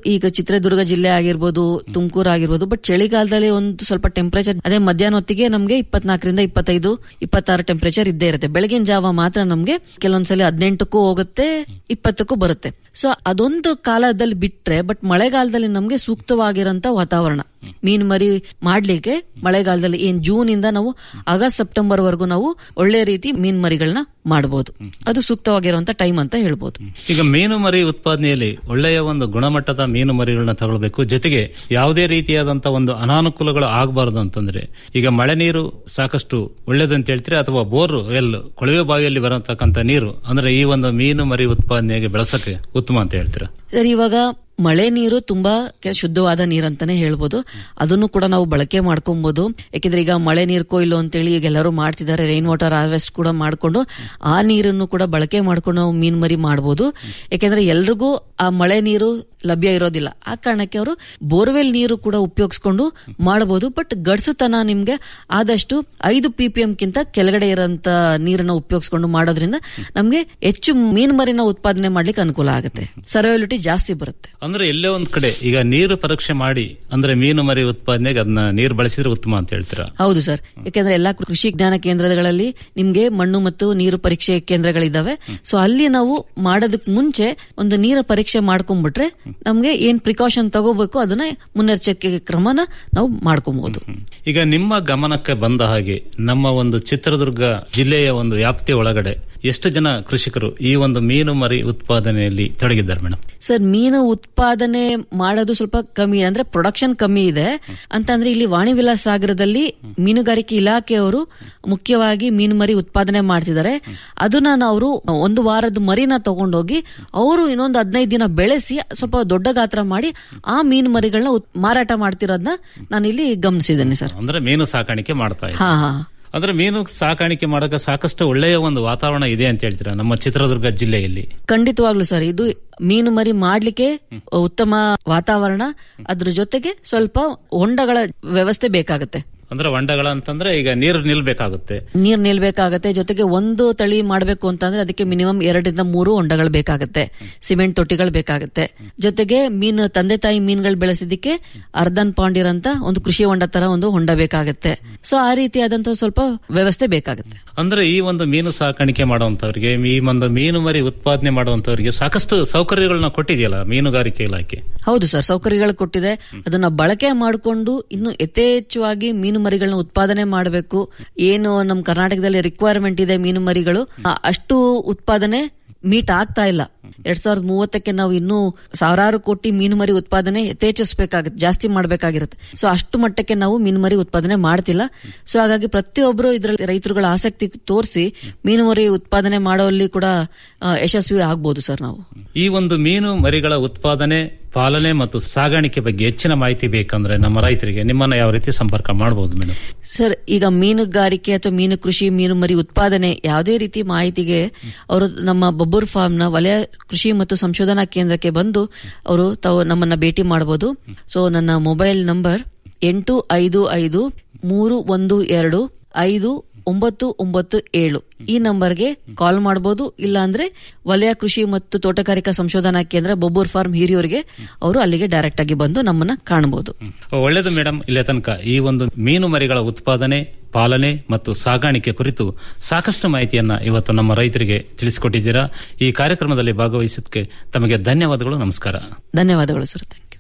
ಈಗ ಚಿತ್ರದುರ್ಗ ಜಿಲ್ಲೆ ಆಗಿರ್ಬೋದು ತುಮಕೂರು ಆಗಿರ್ಬೋದು ಬಟ್ ಚಳಿಗಾಲದಲ್ಲಿ ಒಂದು ಸ್ವಲ್ಪ ಟೆಂಪರೇಚರ್ ಅದೇ ಮಧ್ಯಾಹ್ನ ಹೊತ್ತಿಗೆ ನಮಗೆ ಇಪ್ಪತ್ನಾಲ್ಕರಿಂದ ಇಪ್ಪತ್ತೈದು ಇಪ್ಪತ್ತಾರು ಟೆಂಪರೇಚರ್ ಇದ್ದೇ ಇರುತ್ತೆ ಬೆಳಗಿನ ಜಾವ ಮಾತ್ರ ನಮಗೆ ಕೆಲವೊಂದ್ಸಲ ಹದಿನೆಂಟಕ್ಕೂ ಹೋಗುತ್ತೆ ಇಪ್ಪತ್ತಕ್ಕೂ ಬರುತ್ತೆ ಸೊ ಅದೊಂದು ಕಾಲದಲ್ಲಿ ಬಿಟ್ರೆ ಬಟ್ ಮಳೆಗಾಲದಲ್ಲಿ ನಮಗೆ ಸೂಕ್ತವಾಗಿರೋಂತ ವಾತಾವರಣ ಮೀನ್ ಮರಿ ಮಾಡ್ಲಿಕ್ಕೆ ಮಳೆಗಾಲದಲ್ಲಿ ಏನ್ ಜೂನ್ ಇಂದ ನಾವು ಆಗಸ್ಟ್ ಸೆಪ್ಟೆಂಬರ್ ವರೆಗೂ ನಾವು ಒಳ್ಳೆ ರೀತಿ ಮೀನ್ ಮರಿಗಳನ್ನ ಮಾಡಬಹುದು ಅದು ಸೂಕ್ತವಾಗಿರುವಂತ ಟೈಮ್ ಅಂತ ಹೇಳ್ಬೋದು ಈಗ ಮೀನು ಮರಿ ಉತ್ಪಾದನೆಯಲ್ಲಿ ಒಳ್ಳೆಯ ಒಂದು ಗುಣಮಟ್ಟದ ಮೀನು ಮರಿಗಳನ್ನ ತಗೊಳ್ಬೇಕು ಜೊತೆಗೆ ಯಾವುದೇ ರೀತಿಯಾದಂತಹ ಒಂದು ಅನಾನುಕೂಲಗಳು ಆಗಬಾರದು ಅಂತಂದ್ರೆ ಈಗ ಮಳೆ ನೀರು ಸಾಕಷ್ಟು ಒಳ್ಳೇದಂತ ಹೇಳ್ತೀರಾ ಅಥವಾ ಬೋರ್ ಎಲ್ ಕೊಳವೆ ಬಾವಿಯಲ್ಲಿ ಬರತಕ್ಕಂತ ನೀರು ಅಂದ್ರೆ ಈ ಒಂದು ಮೀನು ಮರಿ ಉತ್ಪಾದನೆಗೆ ಬೆಳೆಸಕ್ಕೆ ಉತ್ತಮ ಅಂತ ಹೇಳ್ತೀರಾ ಸರ್ ಇವಾಗ ಮಳೆ ನೀರು ತುಂಬಾ ಕೆ- ಶುದ್ಧವಾದ ನೀರಂತಾನೆ ಹೇಳ್ಬೋದು ಅದನ್ನು ಕೂಡ ನಾವು ಬಳಕೆ ಮಾಡ್ಕೊಬಹುದು ಯಾಕೆಂದ್ರೆ ಈಗ ಮಳೆ ನೀರು ಕೊಯ್ಲು ಅಂತೇಳಿ ಈಗ ಎಲ್ಲರೂ ಮಾಡ್ತಿದ್ದಾರೆ ರೈನ್ ವಾಟರ್ ಹಾರ್ವೆಸ್ಟ್ ಕೂಡ ಮಾಡ್ಕೊಂಡು ಆ ನೀರನ್ನು ಕೂಡ ಬಳಕೆ ಮಾಡ್ಕೊಂಡು ನಾವು ಮೀನ್ ಮರಿ ಮಾಡ್ಬೋದು ಯಾಕೆಂದ್ರೆ ಎಲ್ರಿಗೂ ಆ ಮಳೆ ನೀರು ಲಭ್ಯ ಇರೋದಿಲ್ಲ ಆ ಕಾರಣಕ್ಕೆ ಅವರು ಬೋರ್ವೆಲ್ ನೀರು ಕೂಡ ಉಪಯೋಗಿಸ್ಕೊಂಡು ಮಾಡಬಹುದು ಬಟ್ ಗಡ್ಸುತನ ನಿಮ್ಗೆ ಆದಷ್ಟು ಐದು ಪಿ ಪಿ ಕಿಂತ ಕೆಳಗಡೆ ಇರೋಂತ ನೀರನ್ನ ಉಪಯೋಗಿಸ್ಕೊಂಡು ಮಾಡೋದ್ರಿಂದ ನಮ್ಗೆ ಹೆಚ್ಚು ಮೀನ್ ಮರಿನ ಉತ್ಪಾದನೆ ಮಾಡ್ಲಿಕ್ಕೆ ಅನುಕೂಲ ಆಗುತ್ತೆ ಸರ್ವೈಲಿಟಿ ಜಾಸ್ತಿ ಬರುತ್ತೆ ಅಂದ್ರೆ ಎಲ್ಲೇ ಒಂದ್ ಕಡೆ ಈಗ ನೀರು ಪರೀಕ್ಷೆ ಮಾಡಿ ಅಂದ್ರೆ ಮೀನು ಮರಿ ಉತ್ಪಾದನೆಗೆ ಅದನ್ನ ನೀರು ಬಳಸಿದ್ರೆ ಉತ್ತಮ ಅಂತ ಹೇಳ್ತೀರಾ ಹೌದು ಸರ್ ಯಾಕಂದ್ರೆ ಎಲ್ಲಾ ಕೃಷಿ ವಿಜ್ಞಾನ ಕೇಂದ್ರಗಳಲ್ಲಿ ನಿಮ್ಗೆ ಮಣ್ಣು ಮತ್ತು ನೀರು ಪರೀಕ್ಷೆ ಕೇಂದ್ರಗಳಿದಾವೆ ಸೊ ಅಲ್ಲಿ ನಾವು ಮಾಡೋದಕ್ ಮುಂಚೆ ಒಂದು ನೀರ ಪರೀಕ್ಷೆ ಮಾಡ್ಕೊಂಡ್ಬಿಟ್ರೆ ನಮ್ಗೆ ಏನ್ ಪ್ರಿಕಾಷನ್ ತಗೋಬೇಕು ಅದನ್ನ ಮುನ್ನೆಚ್ಚರಿಕೆ ಕ್ರಮನ ನಾವು ಮಾಡ್ಕೊಬಹುದು ಈಗ ನಿಮ್ಮ ಗಮನಕ್ಕೆ ಬಂದ ಹಾಗೆ ನಮ್ಮ ಒಂದು ಚಿತ್ರದುರ್ಗ ಜಿಲ್ಲೆಯ ಒಂದು ವ್ಯಾಪ್ತಿ ಒಳಗಡೆ ಎಷ್ಟು ಜನ ಕೃಷಿಕರು ಈ ಒಂದು ಮೀನು ಮರಿ ಉತ್ಪಾದನೆಯಲ್ಲಿ ತೊಡಗಿದ್ದಾರೆ ಮೇಡಮ್ ಸರ್ ಮೀನು ಉತ್ಪಾದನೆ ಮಾಡೋದು ಸ್ವಲ್ಪ ಕಮ್ಮಿ ಅಂದ್ರೆ ಪ್ರೊಡಕ್ಷನ್ ಕಮ್ಮಿ ಇದೆ ಅಂತಂದ್ರೆ ಇಲ್ಲಿ ವಾಣಿ ವಿಲಾಸ ಸಾಗರದಲ್ಲಿ ಮೀನುಗಾರಿಕೆ ಇಲಾಖೆಯವರು ಮುಖ್ಯವಾಗಿ ಮೀನು ಮರಿ ಉತ್ಪಾದನೆ ಮಾಡ್ತಿದ್ದಾರೆ ಅದನ್ನ ಅವರು ಒಂದು ವಾರದ ಮರಿನ ತಗೊಂಡೋಗಿ ಅವರು ಇನ್ನೊಂದು ಹದಿನೈದು ದಿನ ಬೆಳೆಸಿ ಸ್ವಲ್ಪ ದೊಡ್ಡ ಗಾತ್ರ ಮಾಡಿ ಆ ಮೀನು ಮರಿಗಳನ್ನ ಉತ್- ಮಾರಾಟ ಮಾಡ್ತಿರೋದನ್ನ ನಾನು ಇಲ್ಲಿ ಗಮನಿಸಿದ್ದೇನೆ ಸರ್ ಅಂದ್ರೆ ಮೀನು ಸಾಕಾಣಿಕೆ ಮಾಡ್ತಾ ಇದ್ದಾರೆ ಹಾ ಹಾ ಅಂದ್ರೆ ಮೀನು ಸಾಕಾಣಿಕೆ ಮಾಡಕ್ಕೆ ಸಾಕಷ್ಟು ಒಳ್ಳೆಯ ಒಂದು ವಾತಾವರಣ ಇದೆ ಅಂತ ಹೇಳ್ತೀರಾ ನಮ್ಮ ಚಿತ್ರದುರ್ಗ ಜಿಲ್ಲೆಯಲ್ಲಿ ಖಂಡಿತವಾಗ್ಲು ಸರ್ ಇದು ಮೀನು ಮರಿ ಮಾಡ್ಲಿಕ್ಕೆ ಉತ್ತಮ ವಾತಾವರಣ ಅದ್ರ ಜೊತೆಗೆ ಸ್ವಲ್ಪ ಹೊಂಡಗಳ ವ್ಯವಸ್ಥೆ ಬೇಕಾಗುತ್ತೆ ಅಂದ್ರೆ ಹೊಂಡಗಳ ಅಂತಂದ್ರೆ ಈಗ ನೀರು ನಿಲ್ಬೇಕಾಗುತ್ತೆ ನೀರ್ ನಿಲ್ಬೇಕಾಗತ್ತೆ ಜೊತೆಗೆ ಒಂದು ತಳಿ ಮಾಡ್ಬೇಕು ಅಂತಂದ್ರೆ ಅದಕ್ಕೆ ಮಿನಿಮಮ್ ಎರಡರಿಂದ ಮೂರು ಹೊಂಡಗಳು ಬೇಕಾಗತ್ತೆ ಸಿಮೆಂಟ್ ತೊಟ್ಟಿಗಳು ಬೇಕಾಗತ್ತೆ ಜೊತೆಗೆ ಮೀನು ತಂದೆ ತಾಯಿ ಮೀನುಗಳು ಬೆಳೆಸಿದಕ್ಕೆ ಅರ್ಧನ್ ಪಾಂಡ್ ಇರಂತ ಒಂದು ಕೃಷಿ ಹೊಂಡ ತರ ಒಂದು ಹೊಂಡ ಬೇಕಾಗತ್ತೆ ಸೊ ಆ ರೀತಿಯಾದಂತ ಸ್ವಲ್ಪ ವ್ಯವಸ್ಥೆ ಬೇಕಾಗತ್ತೆ ಅಂದ್ರೆ ಈ ಒಂದು ಮೀನು ಸಾಕಾಣಿಕೆ ಮಾಡುವಂತವರಿಗೆ ಈ ಒಂದು ಮೀನು ಮರಿ ಉತ್ಪಾದನೆ ಮಾಡುವಂತವರಿಗೆ ಸಾಕಷ್ಟು ಸೌಕರ್ಯಗಳನ್ನ ಕೊಟ್ಟಿದೆಯಲ್ಲ ಮೀನುಗಾರಿಕೆ ಇಲಾಖೆ ಹೌದು ಸರ್ ಸೌಕರ್ಯಗಳು ಕೊಟ್ಟಿದೆ ಅದನ್ನ ಬಳಕೆ ಮಾಡಿಕೊಂಡು ಇನ್ನು ಯಥೇಚ್ಛವಾಗಿ ಮೀನು ಮರಿಗಳನ್ನ ಉತ್ಪಾದನೆ ಮಾಡಬೇಕು ಏನು ನಮ್ಮ ಕರ್ನಾಟಕದಲ್ಲಿ ರಿಕ್ವೈರ್ಮೆಂಟ್ ಇದೆ ಮೀನು ಮರಿಗಳು ಆ, ಅಷ್ಟು ಉತ್ಪಾದನೆ ಮೀಟ್ ಆಗ್ತಾ ಇಲ್ಲ ಎರಡ್ ಸಾವಿರದ ಮೂವತ್ತಕ್ಕೆ ನಾವು ಇನ್ನೂ ಸಾವಿರಾರು ಕೋಟಿ ಮೀನು ಮರಿ ಉತ್ಪಾದನೆ ಯಥೇಚ್ಛಿಸಬೇಕಾಗುತ್ತೆ ಜಾಸ್ತಿ ಮಾಡಬೇಕಾಗಿರುತ್ತೆ ಸೊ ಅಷ್ಟು ಮಟ್ಟಕ್ಕೆ ನಾವು ಮೀನು ಮರಿ ಉತ್ಪಾದನೆ ಮಾಡ್ತಿಲ್ಲ ಸೊ ಹಾಗಾಗಿ ಪ್ರತಿಯೊಬ್ಬರು ಇದರಲ್ಲಿ ರೈತರುಗಳ ಆಸಕ್ತಿ ತೋರಿಸಿ ಮೀನು ಮರಿ ಉತ್ಪಾದನೆ ಮಾಡೋಲ್ಲಿ ಕೂಡ ಆ, ಯಶಸ್ವಿ ಆಗ್ಬೋದು ಸರ್ ನಾವು ಈ ಒಂದು ಮೀನು ಮರಿಗಳ ಉತ್ಪಾದನೆ ಪಾಲನೆ ಮತ್ತು ಸಾಗಾಣಿಕೆ ಬಗ್ಗೆ ಹೆಚ್ಚಿನ ಮಾಹಿತಿ ಬೇಕಂದ್ರೆ ನಮ್ಮ ರೈತರಿಗೆ ನಿಮ್ಮನ್ನ ಯಾವ ರೀತಿ ಸಂಪರ್ಕ ಮಾಡಬಹುದು ಮೇಡಮ್ ಸರ್ ಈಗ ಮೀನುಗಾರಿಕೆ ಅಥವಾ ಮೀನು ಕೃಷಿ ಮೀನು ಮರಿ ಉತ್ಪಾದನೆ ಯಾವುದೇ ರೀತಿ ಮಾಹಿತಿಗೆ ಅವರು ನಮ್ಮ ಬಬ್ಬೂರ್ ಫಾರ್ಮ್ ನ ವಲಯ ಕೃಷಿ ಮತ್ತು ಸಂಶೋಧನಾ ಕೇಂದ್ರಕ್ಕೆ ಬಂದು ಅವರು ತಾವು ನಮ್ಮನ್ನ ಭೇಟಿ ಮಾಡಬಹುದು ಸೊ ನನ್ನ ಮೊಬೈಲ್ ನಂಬರ್ ಎಂಟು ಐದು ಐದು ಮೂರು ಒಂದು ಎರಡು ಐದು ಒಂಬತ್ತು ಒಂಬತ್ತು ಏಳು ಈ ನಂಬರ್ಗೆ ಕಾಲ್ ಮಾಡಬಹುದು ಇಲ್ಲ ಅಂದ್ರೆ ವಲಯ ಕೃಷಿ ಮತ್ತು ತೋಟಗಾರಿಕಾ ಸಂಶೋಧನಾ ಕೇಂದ್ರ ಬೊಬ್ಬೂರ್ ಫಾರ್ಮ್ ಹಿರಿಯೂರಿಗೆ ಅವರು ಅಲ್ಲಿಗೆ ಡೈರೆಕ್ಟ್ ಆಗಿ ಬಂದು ನಮ್ಮನ್ನ ಕಾಣಬಹುದು ಒಳ್ಳೆಯದು ಮೇಡಮ್ ಇಲ್ಲೇ ತನಕ ಈ ಒಂದು ಮೀನು ಮರಿಗಳ ಉತ್ಪಾದನೆ ಪಾಲನೆ ಮತ್ತು ಸಾಗಾಣಿಕೆ ಕುರಿತು ಸಾಕಷ್ಟು ಮಾಹಿತಿಯನ್ನ ಇವತ್ತು ನಮ್ಮ ರೈತರಿಗೆ ತಿಳಿಸಿಕೊಟ್ಟಿದ್ದೀರಾ ಈ ಕಾರ್ಯಕ್ರಮದಲ್ಲಿ ಭಾಗವಹಿಸಿದ್ದಕ್ಕೆ ತಮಗೆ ಧನ್ಯವಾದಗಳು ನಮಸ್ಕಾರ ಧನ್ಯವಾದಗಳು ಸರ್ ಥ್ಯಾಂಕ್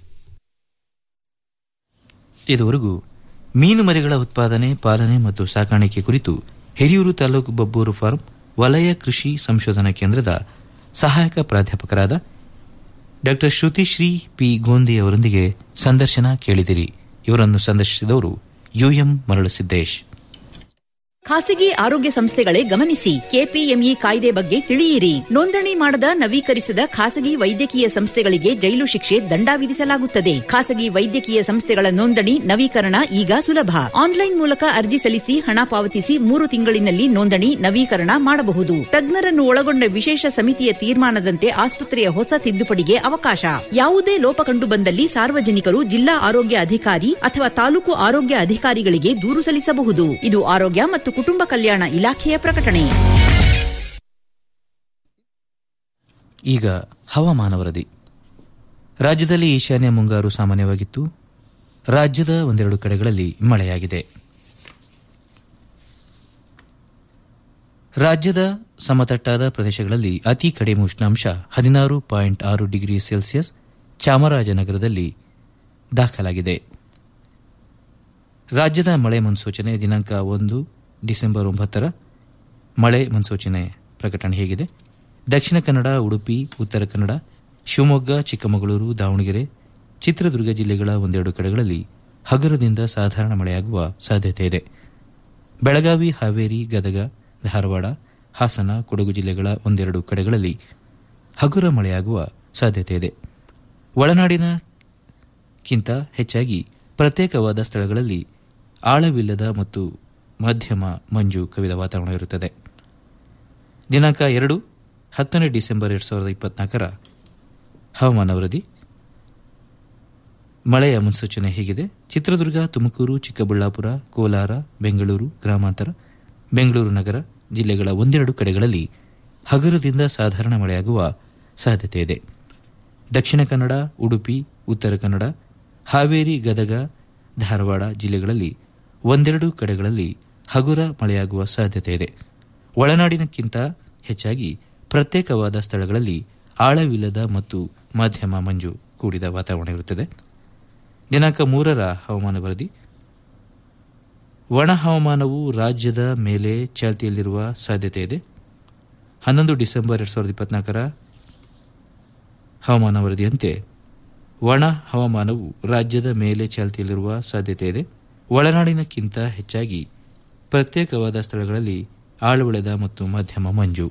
ಯು ಇದುವರೆಗೂ ಮೀನು ಮರಿಗಳ ಉತ್ಪಾದನೆ ಪಾಲನೆ ಮತ್ತು ಸಾಕಾಣಿಕೆ ಕುರಿತು ಹಿರಿಯೂರು ತಾಲೂಕು ಬಬ್ಬೂರು ಫಾರ್ಮ್ ವಲಯ ಕೃಷಿ ಸಂಶೋಧನಾ ಕೇಂದ್ರದ ಸಹಾಯಕ ಪ್ರಾಧ್ಯಾಪಕರಾದ ಡಾಕ್ಟರ್ ಶ್ರುತಿಶ್ರೀ ಪಿ ಗೋಂದಿ ಅವರೊಂದಿಗೆ ಸಂದರ್ಶನ ಕೇಳಿದಿರಿ ಇವರನ್ನು ಸಂದರ್ಶಿಸಿದವರು ಯುಎಂ ಮರಳುಸಿದ್ದೇಶ್ ಖಾಸಗಿ ಆರೋಗ್ಯ ಸಂಸ್ಥೆಗಳೇ ಗಮನಿಸಿ ಕೆಪಿಎಂಇ ಕಾಯ್ದೆ ಬಗ್ಗೆ ತಿಳಿಯಿರಿ ನೋಂದಣಿ ಮಾಡದ ನವೀಕರಿಸದ ಖಾಸಗಿ ವೈದ್ಯಕೀಯ ಸಂಸ್ಥೆಗಳಿಗೆ ಜೈಲು ಶಿಕ್ಷೆ ದಂಡ ವಿಧಿಸಲಾಗುತ್ತದೆ ಖಾಸಗಿ ವೈದ್ಯಕೀಯ ಸಂಸ್ಥೆಗಳ ನೋಂದಣಿ ನವೀಕರಣ ಈಗ ಸುಲಭ ಆನ್ಲೈನ್ ಮೂಲಕ ಅರ್ಜಿ ಸಲ್ಲಿಸಿ ಹಣ ಪಾವತಿಸಿ ಮೂರು ತಿಂಗಳಿನಲ್ಲಿ ನೋಂದಣಿ ನವೀಕರಣ ಮಾಡಬಹುದು ತಜ್ಞರನ್ನು ಒಳಗೊಂಡ ವಿಶೇಷ ಸಮಿತಿಯ ತೀರ್ಮಾನದಂತೆ ಆಸ್ಪತ್ರೆಯ ಹೊಸ ತಿದ್ದುಪಡಿಗೆ ಅವಕಾಶ ಯಾವುದೇ ಲೋಪ ಕಂಡು ಬಂದಲ್ಲಿ ಸಾರ್ವಜನಿಕರು ಜಿಲ್ಲಾ ಆರೋಗ್ಯ ಅಧಿಕಾರಿ ಅಥವಾ ತಾಲೂಕು ಆರೋಗ್ಯ ಅಧಿಕಾರಿಗಳಿಗೆ ದೂರು ಸಲ್ಲಿಸಬಹುದು ಇದು ಆರೋಗ್ಯ ಮತ್ತು ಕುಟುಂಬ ಕಲ್ಯಾಣ ಇಲಾಖೆಯ ಪ್ರಕಟಣೆ ಈಗ ಹವಾಮಾನ ವರದಿ ರಾಜ್ಯದಲ್ಲಿ ಈಶಾನ್ಯ ಮುಂಗಾರು ಸಾಮಾನ್ಯವಾಗಿತ್ತು ರಾಜ್ಯದ ಒಂದೆರಡು ಕಡೆಗಳಲ್ಲಿ ಮಳೆಯಾಗಿದೆ ರಾಜ್ಯದ ಸಮತಟ್ಟಾದ ಪ್ರದೇಶಗಳಲ್ಲಿ ಅತಿ ಕಡಿಮೆ ಉಷ್ಣಾಂಶ ಹದಿನಾರು ಪಾಯಿಂಟ್ ಆರು ಡಿಗ್ರಿ ಸೆಲ್ಸಿಯಸ್ ಚಾಮರಾಜನಗರದಲ್ಲಿ ದಾಖಲಾಗಿದೆ ರಾಜ್ಯದ ಮಳೆ ಮುನ್ಸೂಚನೆ ದಿನಾಂಕ ಒಂದು ಡಿಸೆಂಬರ್ ಒಂಬತ್ತರ ಮಳೆ ಮುನ್ಸೂಚನೆ ಪ್ರಕಟಣೆ ಹೇಗಿದೆ ದಕ್ಷಿಣ ಕನ್ನಡ ಉಡುಪಿ ಉತ್ತರ ಕನ್ನಡ ಶಿವಮೊಗ್ಗ ಚಿಕ್ಕಮಗಳೂರು ದಾವಣಗೆರೆ ಚಿತ್ರದುರ್ಗ ಜಿಲ್ಲೆಗಳ ಒಂದೆರಡು ಕಡೆಗಳಲ್ಲಿ ಹಗುರದಿಂದ ಸಾಧಾರಣ ಮಳೆಯಾಗುವ ಸಾಧ್ಯತೆ ಇದೆ ಬೆಳಗಾವಿ ಹಾವೇರಿ ಗದಗ ಧಾರವಾಡ ಹಾಸನ ಕೊಡಗು ಜಿಲ್ಲೆಗಳ ಒಂದೆರಡು ಕಡೆಗಳಲ್ಲಿ ಹಗುರ ಮಳೆಯಾಗುವ ಸಾಧ್ಯತೆ ಇದೆ ಒಳನಾಡಿನಕ್ಕಿಂತ ಹೆಚ್ಚಾಗಿ ಪ್ರತ್ಯೇಕವಾದ ಸ್ಥಳಗಳಲ್ಲಿ ಆಳವಿಲ್ಲದ ಮತ್ತು ಮಧ್ಯಮ ಮಂಜು ಕವಿದ ವಾತಾವರಣ ಇರುತ್ತದೆ ದಿನಾಂಕ ಎರಡು ಹತ್ತನೇ ಡಿಸೆಂಬರ್ ಎರಡು ಸಾವಿರದ ಇಪ್ಪತ್ನಾಲ್ಕರ ಹವಾಮಾನ ವರದಿ ಮಳೆಯ ಮುನ್ಸೂಚನೆ ಹೀಗಿದೆ ಚಿತ್ರದುರ್ಗ ತುಮಕೂರು ಚಿಕ್ಕಬಳ್ಳಾಪುರ ಕೋಲಾರ ಬೆಂಗಳೂರು ಗ್ರಾಮಾಂತರ ಬೆಂಗಳೂರು ನಗರ ಜಿಲ್ಲೆಗಳ ಒಂದೆರಡು ಕಡೆಗಳಲ್ಲಿ ಹಗುರದಿಂದ ಸಾಧಾರಣ ಮಳೆಯಾಗುವ ಸಾಧ್ಯತೆ ಇದೆ ದಕ್ಷಿಣ ಕನ್ನಡ ಉಡುಪಿ ಉತ್ತರ ಕನ್ನಡ ಹಾವೇರಿ ಗದಗ ಧಾರವಾಡ ಜಿಲ್ಲೆಗಳಲ್ಲಿ ಒಂದೆರಡು ಕಡೆಗಳಲ್ಲಿ ಹಗುರ ಮಳೆಯಾಗುವ ಸಾಧ್ಯತೆ ಇದೆ ಒಳನಾಡಿನಕ್ಕಿಂತ ಹೆಚ್ಚಾಗಿ ಪ್ರತ್ಯೇಕವಾದ ಸ್ಥಳಗಳಲ್ಲಿ ಆಳವಿಲ್ಲದ ಮತ್ತು ಮಧ್ಯಮ ಮಂಜು ಕೂಡಿದ ವಾತಾವರಣ ಇರುತ್ತದೆ ದಿನಾಂಕ ಮೂರರ ಹವಾಮಾನ ವರದಿ ಒಣ ಹವಾಮಾನವು ರಾಜ್ಯದ ಮೇಲೆ ಚಾಲ್ತಿಯಲ್ಲಿರುವ ಸಾಧ್ಯತೆ ಇದೆ ಹನ್ನೊಂದು ಡಿಸೆಂಬರ್ ಎರಡು ಸಾವಿರದ ಇಪ್ಪತ್ನಾಲ್ಕರ ಹವಾಮಾನ ವರದಿಯಂತೆ ಒಣ ಹವಾಮಾನವು ರಾಜ್ಯದ ಮೇಲೆ ಚಾಲ್ತಿಯಲ್ಲಿರುವ ಸಾಧ್ಯತೆ ಇದೆ ಒಳನಾಡಿನಕ್ಕಿಂತ ಹೆಚ್ಚಾಗಿ ಪ್ರತ್ಯೇಕವಾದ ಸ್ಥಳಗಳಲ್ಲಿ ಆಳವಳೆದ ಮತ್ತು ಮಧ್ಯಮ ಮಂಜು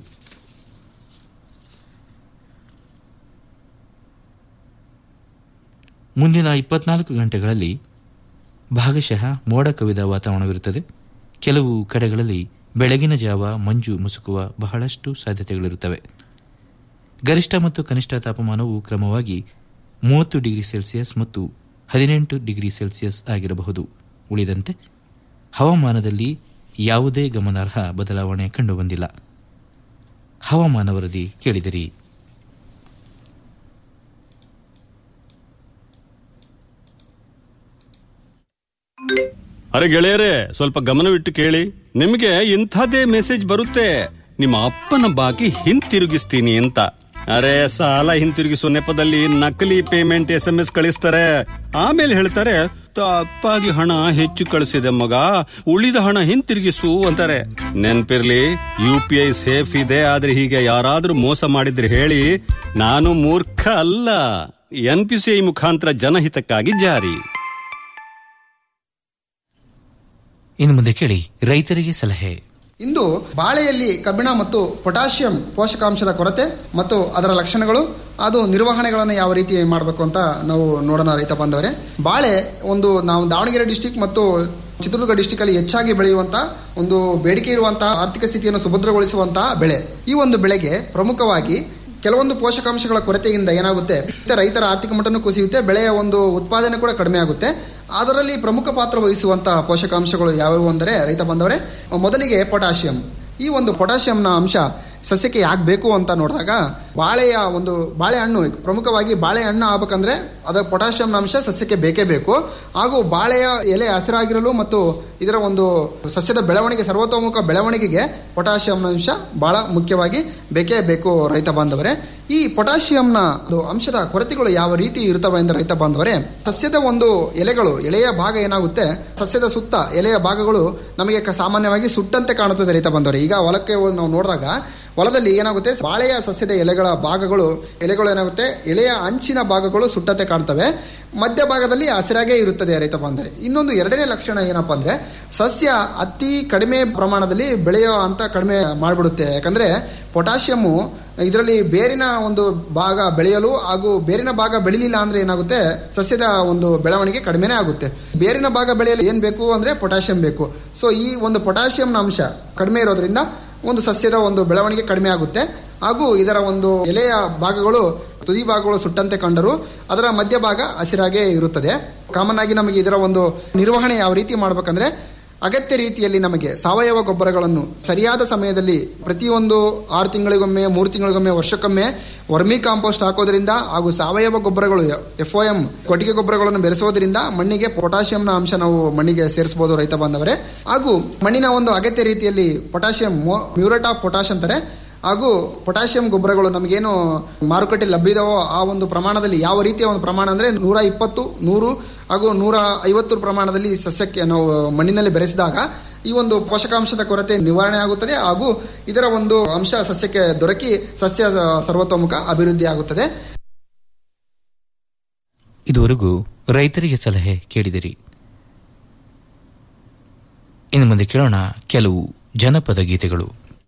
ಮುಂದಿನ ಇಪ್ಪತ್ನಾಲ್ಕು ಗಂಟೆಗಳಲ್ಲಿ ಭಾಗಶಃ ಮೋಡ ಕವಿದ ವಾತಾವರಣವಿರುತ್ತದೆ ಕೆಲವು ಕಡೆಗಳಲ್ಲಿ ಬೆಳಗಿನ ಜಾವ ಮಂಜು ಮುಸುಕುವ ಬಹಳಷ್ಟು ಸಾಧ್ಯತೆಗಳಿರುತ್ತವೆ ಗರಿಷ್ಠ ಮತ್ತು ಕನಿಷ್ಠ ತಾಪಮಾನವು ಕ್ರಮವಾಗಿ ಮೂವತ್ತು ಡಿಗ್ರಿ ಸೆಲ್ಸಿಯಸ್ ಮತ್ತು ಹದಿನೆಂಟು ಡಿಗ್ರಿ ಸೆಲ್ಸಿಯಸ್ ಆಗಿರಬಹುದು ಉಳಿದಂತೆ ಹವಾಮಾನದಲ್ಲಿ ಯಾವುದೇ ಗಮನಾರ್ಹ ಬದಲಾವಣೆ ಕಂಡುಬಂದಿಲ್ಲ ಹವಾಮಾನ ವರದಿ ಕೇಳಿದಿರಿ ಅರೆ ಗೆಳೆಯರೇ ಸ್ವಲ್ಪ ಗಮನವಿಟ್ಟು ಕೇಳಿ ನಿಮಗೆ ಇಂಥದೇ ಮೆಸೇಜ್ ಬರುತ್ತೆ ನಿಮ್ಮ ಅಪ್ಪನ ಬಾಕಿ ಹಿಂತಿರುಗಿಸ್ತೀನಿ ಅಂತ ಅರೆ ಸಾಲ ಹಿಂತಿರುಗಿಸುವ ನೆಪದಲ್ಲಿ ನಕಲಿ ಪೇಮೆಂಟ್ ಎಸ್ ಎಂ ಎಸ್ ಕಳಿಸ್ತಾರೆ ಆಮೇಲೆ ಹೇಳ್ತಾರೆ ತಪ್ಪಾಗಿ ಹಣ ಹೆಚ್ಚು ಕಳಿಸಿದೆ ಮಗ ಉಳಿದ ಹಣ ಹಿಂತಿರುಗಿಸು ಅಂತಾರೆ ನೆನ್ಪಿರ್ಲಿ ಯು ಪಿ ಐ ಸೇಫ್ ಇದೆ ಆದ್ರೆ ಹೀಗೆ ಯಾರಾದ್ರೂ ಮೋಸ ಮಾಡಿದ್ರೆ ಹೇಳಿ ನಾನು ಮೂರ್ಖ ಅಲ್ಲ ಎನ್ ಪಿ ಸಿ ಐ ಮುಖಾಂತರ ಜನಹಿತಕ್ಕಾಗಿ ಜಾರಿ ಇನ್ನು ಮುಂದೆ ಕೇಳಿ ರೈತರಿಗೆ ಸಲಹೆ ಇಂದು ಬಾಳೆಯಲ್ಲಿ ಕಬ್ಬಿಣ ಮತ್ತು ಪೊಟ್ಯಾಷಿಯಂ ಪೋಷಕಾಂಶದ ಕೊರತೆ ಮತ್ತು ಅದರ ಲಕ್ಷಣಗಳು ಅದು ನಿರ್ವಹಣೆಗಳನ್ನು ಯಾವ ರೀತಿ ಮಾಡಬೇಕು ಅಂತ ನಾವು ನೋಡೋಣ ರೈತ ಬಾಂಧವರೇ ಬಾಳೆ ಒಂದು ನಾವು ದಾವಣಗೆರೆ ಡಿಸ್ಟಿಕ್ ಮತ್ತು ಚಿತ್ರದುರ್ಗ ಡಿಸ್ಟಿಕ್ ಅಲ್ಲಿ ಹೆಚ್ಚಾಗಿ ಬೆಳೆಯುವಂತಹ ಒಂದು ಬೇಡಿಕೆ ಇರುವಂತಹ ಆರ್ಥಿಕ ಸ್ಥಿತಿಯನ್ನು ಸುಭದ್ರಗೊಳಿಸುವಂತಹ ಬೆಳೆ ಈ ಒಂದು ಬೆಳೆಗೆ ಪ್ರಮುಖವಾಗಿ ಕೆಲವೊಂದು ಪೋಷಕಾಂಶಗಳ ಕೊರತೆಯಿಂದ ಏನಾಗುತ್ತೆ ಮತ್ತೆ ರೈತರ ಆರ್ಥಿಕ ಮಟ್ಟನೂ ಕುಸಿಯುತ್ತೆ ಬೆಳೆಯ ಒಂದು ಉತ್ಪಾದನೆ ಕೂಡ ಕಡಿಮೆ ಆಗುತ್ತೆ ಅದರಲ್ಲಿ ಪ್ರಮುಖ ಪಾತ್ರ ವಹಿಸುವಂತಹ ಪೋಷಕಾಂಶಗಳು ಯಾವುವು ಅಂದರೆ ರೈತ ಬಂದವರೇ ಮೊದಲಿಗೆ ಪೊಟ್ಯಾಷಿಯಂ ಈ ಒಂದು ಪೊಟ್ಯಾಷಿಯಂನ ಅಂಶ ಸಸ್ಯಕ್ಕೆ ಯಾಕೆ ಬೇಕು ಅಂತ ನೋಡಿದಾಗ ಬಾಳೆಯ ಒಂದು ಬಾಳೆಹಣ್ಣು ಪ್ರಮುಖವಾಗಿ ಬಾಳೆಹಣ್ಣು ಆಗ್ಬೇಕಂದ್ರೆ ಅದರ ಪೊಟ್ಯಾಷಿಯಂನ ಅಂಶ ಸಸ್ಯಕ್ಕೆ ಬೇಕೇ ಬೇಕು ಹಾಗೂ ಬಾಳೆಯ ಎಲೆ ಹಸಿರಾಗಿರಲು ಮತ್ತು ಇದರ ಒಂದು ಸಸ್ಯದ ಬೆಳವಣಿಗೆ ಸರ್ವತೋಮುಖ ಬೆಳವಣಿಗೆಗೆ ಪೊಟ್ಯಾಷಿಯಂನ ಅಂಶ ಬಹಳ ಮುಖ್ಯವಾಗಿ ಬೇಕೇ ಬೇಕು ರೈತ ಬಾಂಧವರೇ ಈ ಪೊಟ್ಯಾಷಿಯಂನ ಒಂದು ಅಂಶದ ಕೊರತೆಗಳು ಯಾವ ರೀತಿ ಇರ್ತವೆ ಅಂದರೆ ರೈತ ಬಾಂಧವರೇ ಸಸ್ಯದ ಒಂದು ಎಲೆಗಳು ಎಲೆಯ ಭಾಗ ಏನಾಗುತ್ತೆ ಸಸ್ಯದ ಸುತ್ತ ಎಲೆಯ ಭಾಗಗಳು ನಮಗೆ ಕ- ಸಾಮಾನ್ಯವಾಗಿ ಸುಟ್ಟಂತೆ ಕಾಣುತ್ತದೆ ರೈತ ಬಾಂಧವರೇ ಈಗ ಹೊಲಕ್ಕೆ ಹೋಗಿ ನಾವು ನೋಡಿದಾಗ ಹೊಲದಲ್ಲಿ ಏನಾಗುತ್ತೆ ಬಾಳೆಯ ಸಸ್ಯದ ಎಲೆಗಳ ಭಾಗಗಳು ಎಲೆಗಳು ಏನಾಗುತ್ತೆ ಎಲೆಯ ಅಂಚಿನ ಭಾಗಗಳು ಸುಟ್ಟಂತೆ ಕಾಣ್ತವೆ ಮಧ್ಯ ಭಾಗದಲ್ಲಿ ಹಸಿರಾಗೇ ಇರುತ್ತದೆ ರೈತ ಬಾಂಧವರೇ ಇನ್ನೊಂದು ಎರಡನೇ ಲಕ್ಷಣ ಏನಪ್ಪಾ ಅಂದ್ರೆ ಸಸ್ಯ ಅತಿ ಕಡಿಮೆ ಪ್ರಮಾಣದಲ್ಲಿ ಬೆಳೆಯೋ ಅಂತ ಕಡಿಮೆ ಮಾಡಿಬಿಡುತ್ತೆ ಯಾಕಂದ್ರೆ ಪೊಟ್ಯಾಷಿಯಮ್ಮು ಇದರಲ್ಲಿ ಬೇರಿನ ಒಂದು ಭಾಗ ಬೆಳೆಯಲು ಹಾಗೂ ಬೇರಿನ ಭಾಗ ಬೆಳಿಲಿಲ್ಲ ಅಂದ್ರೆ ಏನಾಗುತ್ತೆ ಸಸ್ಯದ ಒಂದು ಬೆಳವಣಿಗೆ ಕಡಿಮೆನೇ ಆಗುತ್ತೆ ಬೇರಿನ ಭಾಗ ಬೆಳೆಯಲು ಏನ್ ಬೇಕು ಅಂದ್ರೆ ಪೊಟ್ಯಾಷಿಯಂ ಬೇಕು ಸೊ ಈ ಒಂದು ಪೊಟ್ಯಾಷಿಯಂನ ಅಂಶ ಕಡಿಮೆ ಇರೋದ್ರಿಂದ ಒಂದು ಸಸ್ಯದ ಒಂದು ಬೆಳವಣಿಗೆ ಕಡಿಮೆ ಆಗುತ್ತೆ ಹಾಗೂ ಇದರ ಒಂದು ಎಲೆಯ ಭಾಗಗಳು ತುದಿ ಭಾಗಗಳು ಸುಟ್ಟಂತೆ ಕಂಡರೂ ಅದರ ಮಧ್ಯಭಾಗ ಹಸಿರಾಗೇ ಇರುತ್ತದೆ ಕಾಮನ್ ಆಗಿ ನಮಗೆ ಇದರ ಒಂದು ನಿರ್ವಹಣೆ ಯಾವ ರೀತಿ ಮಾಡ್ಬೇಕಂದ್ರೆ ಅಗತ್ಯ ರೀತಿಯಲ್ಲಿ ನಮಗೆ ಸಾವಯವ ಗೊಬ್ಬರಗಳನ್ನು ಸರಿಯಾದ ಸಮಯದಲ್ಲಿ ಪ್ರತಿಯೊಂದು ಆರು ತಿಂಗಳಿಗೊಮ್ಮೆ ಮೂರು ತಿಂಗಳಿಗೊಮ್ಮೆ ವರ್ಷಕ್ಕೊಮ್ಮೆ ವರ್ಮಿ ಕಾಂಪೋಸ್ಟ್ ಹಾಕೋದ್ರಿಂದ ಹಾಗೂ ಸಾವಯವ ಗೊಬ್ಬರಗಳು ಎಫ್ ಎಂ ಕೊಟ್ಟಿಗೆ ಗೊಬ್ಬರಗಳನ್ನು ಬೆರೆಸೋದ್ರಿಂದ ಮಣ್ಣಿಗೆ ಪೊಟ್ಯಾಷಿಯಂನ ಅಂಶ ನಾವು ಮಣ್ಣಿಗೆ ಸೇರಿಸಬಹುದು ರೈತ ಬಾಂಧವರೇ ಹಾಗೂ ಮಣ್ಣಿನ ಒಂದು ಅಗತ್ಯ ರೀತಿಯಲ್ಲಿ ಪೊಟ್ಯಾಷಿಯಂ ಮ್ಯೂರೇಟ್ ಆಫ್ ಪೊಟ್ಯಾಷ್ ಅಂತಾರೆ ಹಾಗೂ ಪೊಟ್ಯಾಷಿಯಂ ಗೊಬ್ಬರಗಳು ನಮಗೇನು ಮಾರುಕಟ್ಟೆ ಲಭ್ಯದವೋ ಆ ಒಂದು ಪ್ರಮಾಣದಲ್ಲಿ ಯಾವ ರೀತಿಯ ಒಂದು ಪ್ರಮಾಣ ಅಂದರೆ ನೂರ ಇಪ್ಪತ್ತು ನೂರು ಹಾಗೂ ನೂರ ಐವತ್ತು ಪ್ರಮಾಣದಲ್ಲಿ ಸಸ್ಯಕ್ಕೆ ನಾವು ಮಣ್ಣಿನಲ್ಲಿ ಬೆರೆಸಿದಾಗ ಈ ಒಂದು ಪೋಷಕಾಂಶದ ಕೊರತೆ ನಿವಾರಣೆ ಆಗುತ್ತದೆ ಹಾಗೂ ಇದರ ಒಂದು ಅಂಶ ಸಸ್ಯಕ್ಕೆ ದೊರಕಿ ಸಸ್ಯ ಸರ್ವತೋಮುಖ ಅಭಿವೃದ್ಧಿ ಆಗುತ್ತದೆ ಇದುವರೆಗೂ ರೈತರಿಗೆ ಸಲಹೆ ಕೇಳಿದಿರಿ ಇನ್ನು ಮುಂದೆ ಕೇಳೋಣ ಕೆಲವು ಜನಪದ ಗೀತೆಗಳು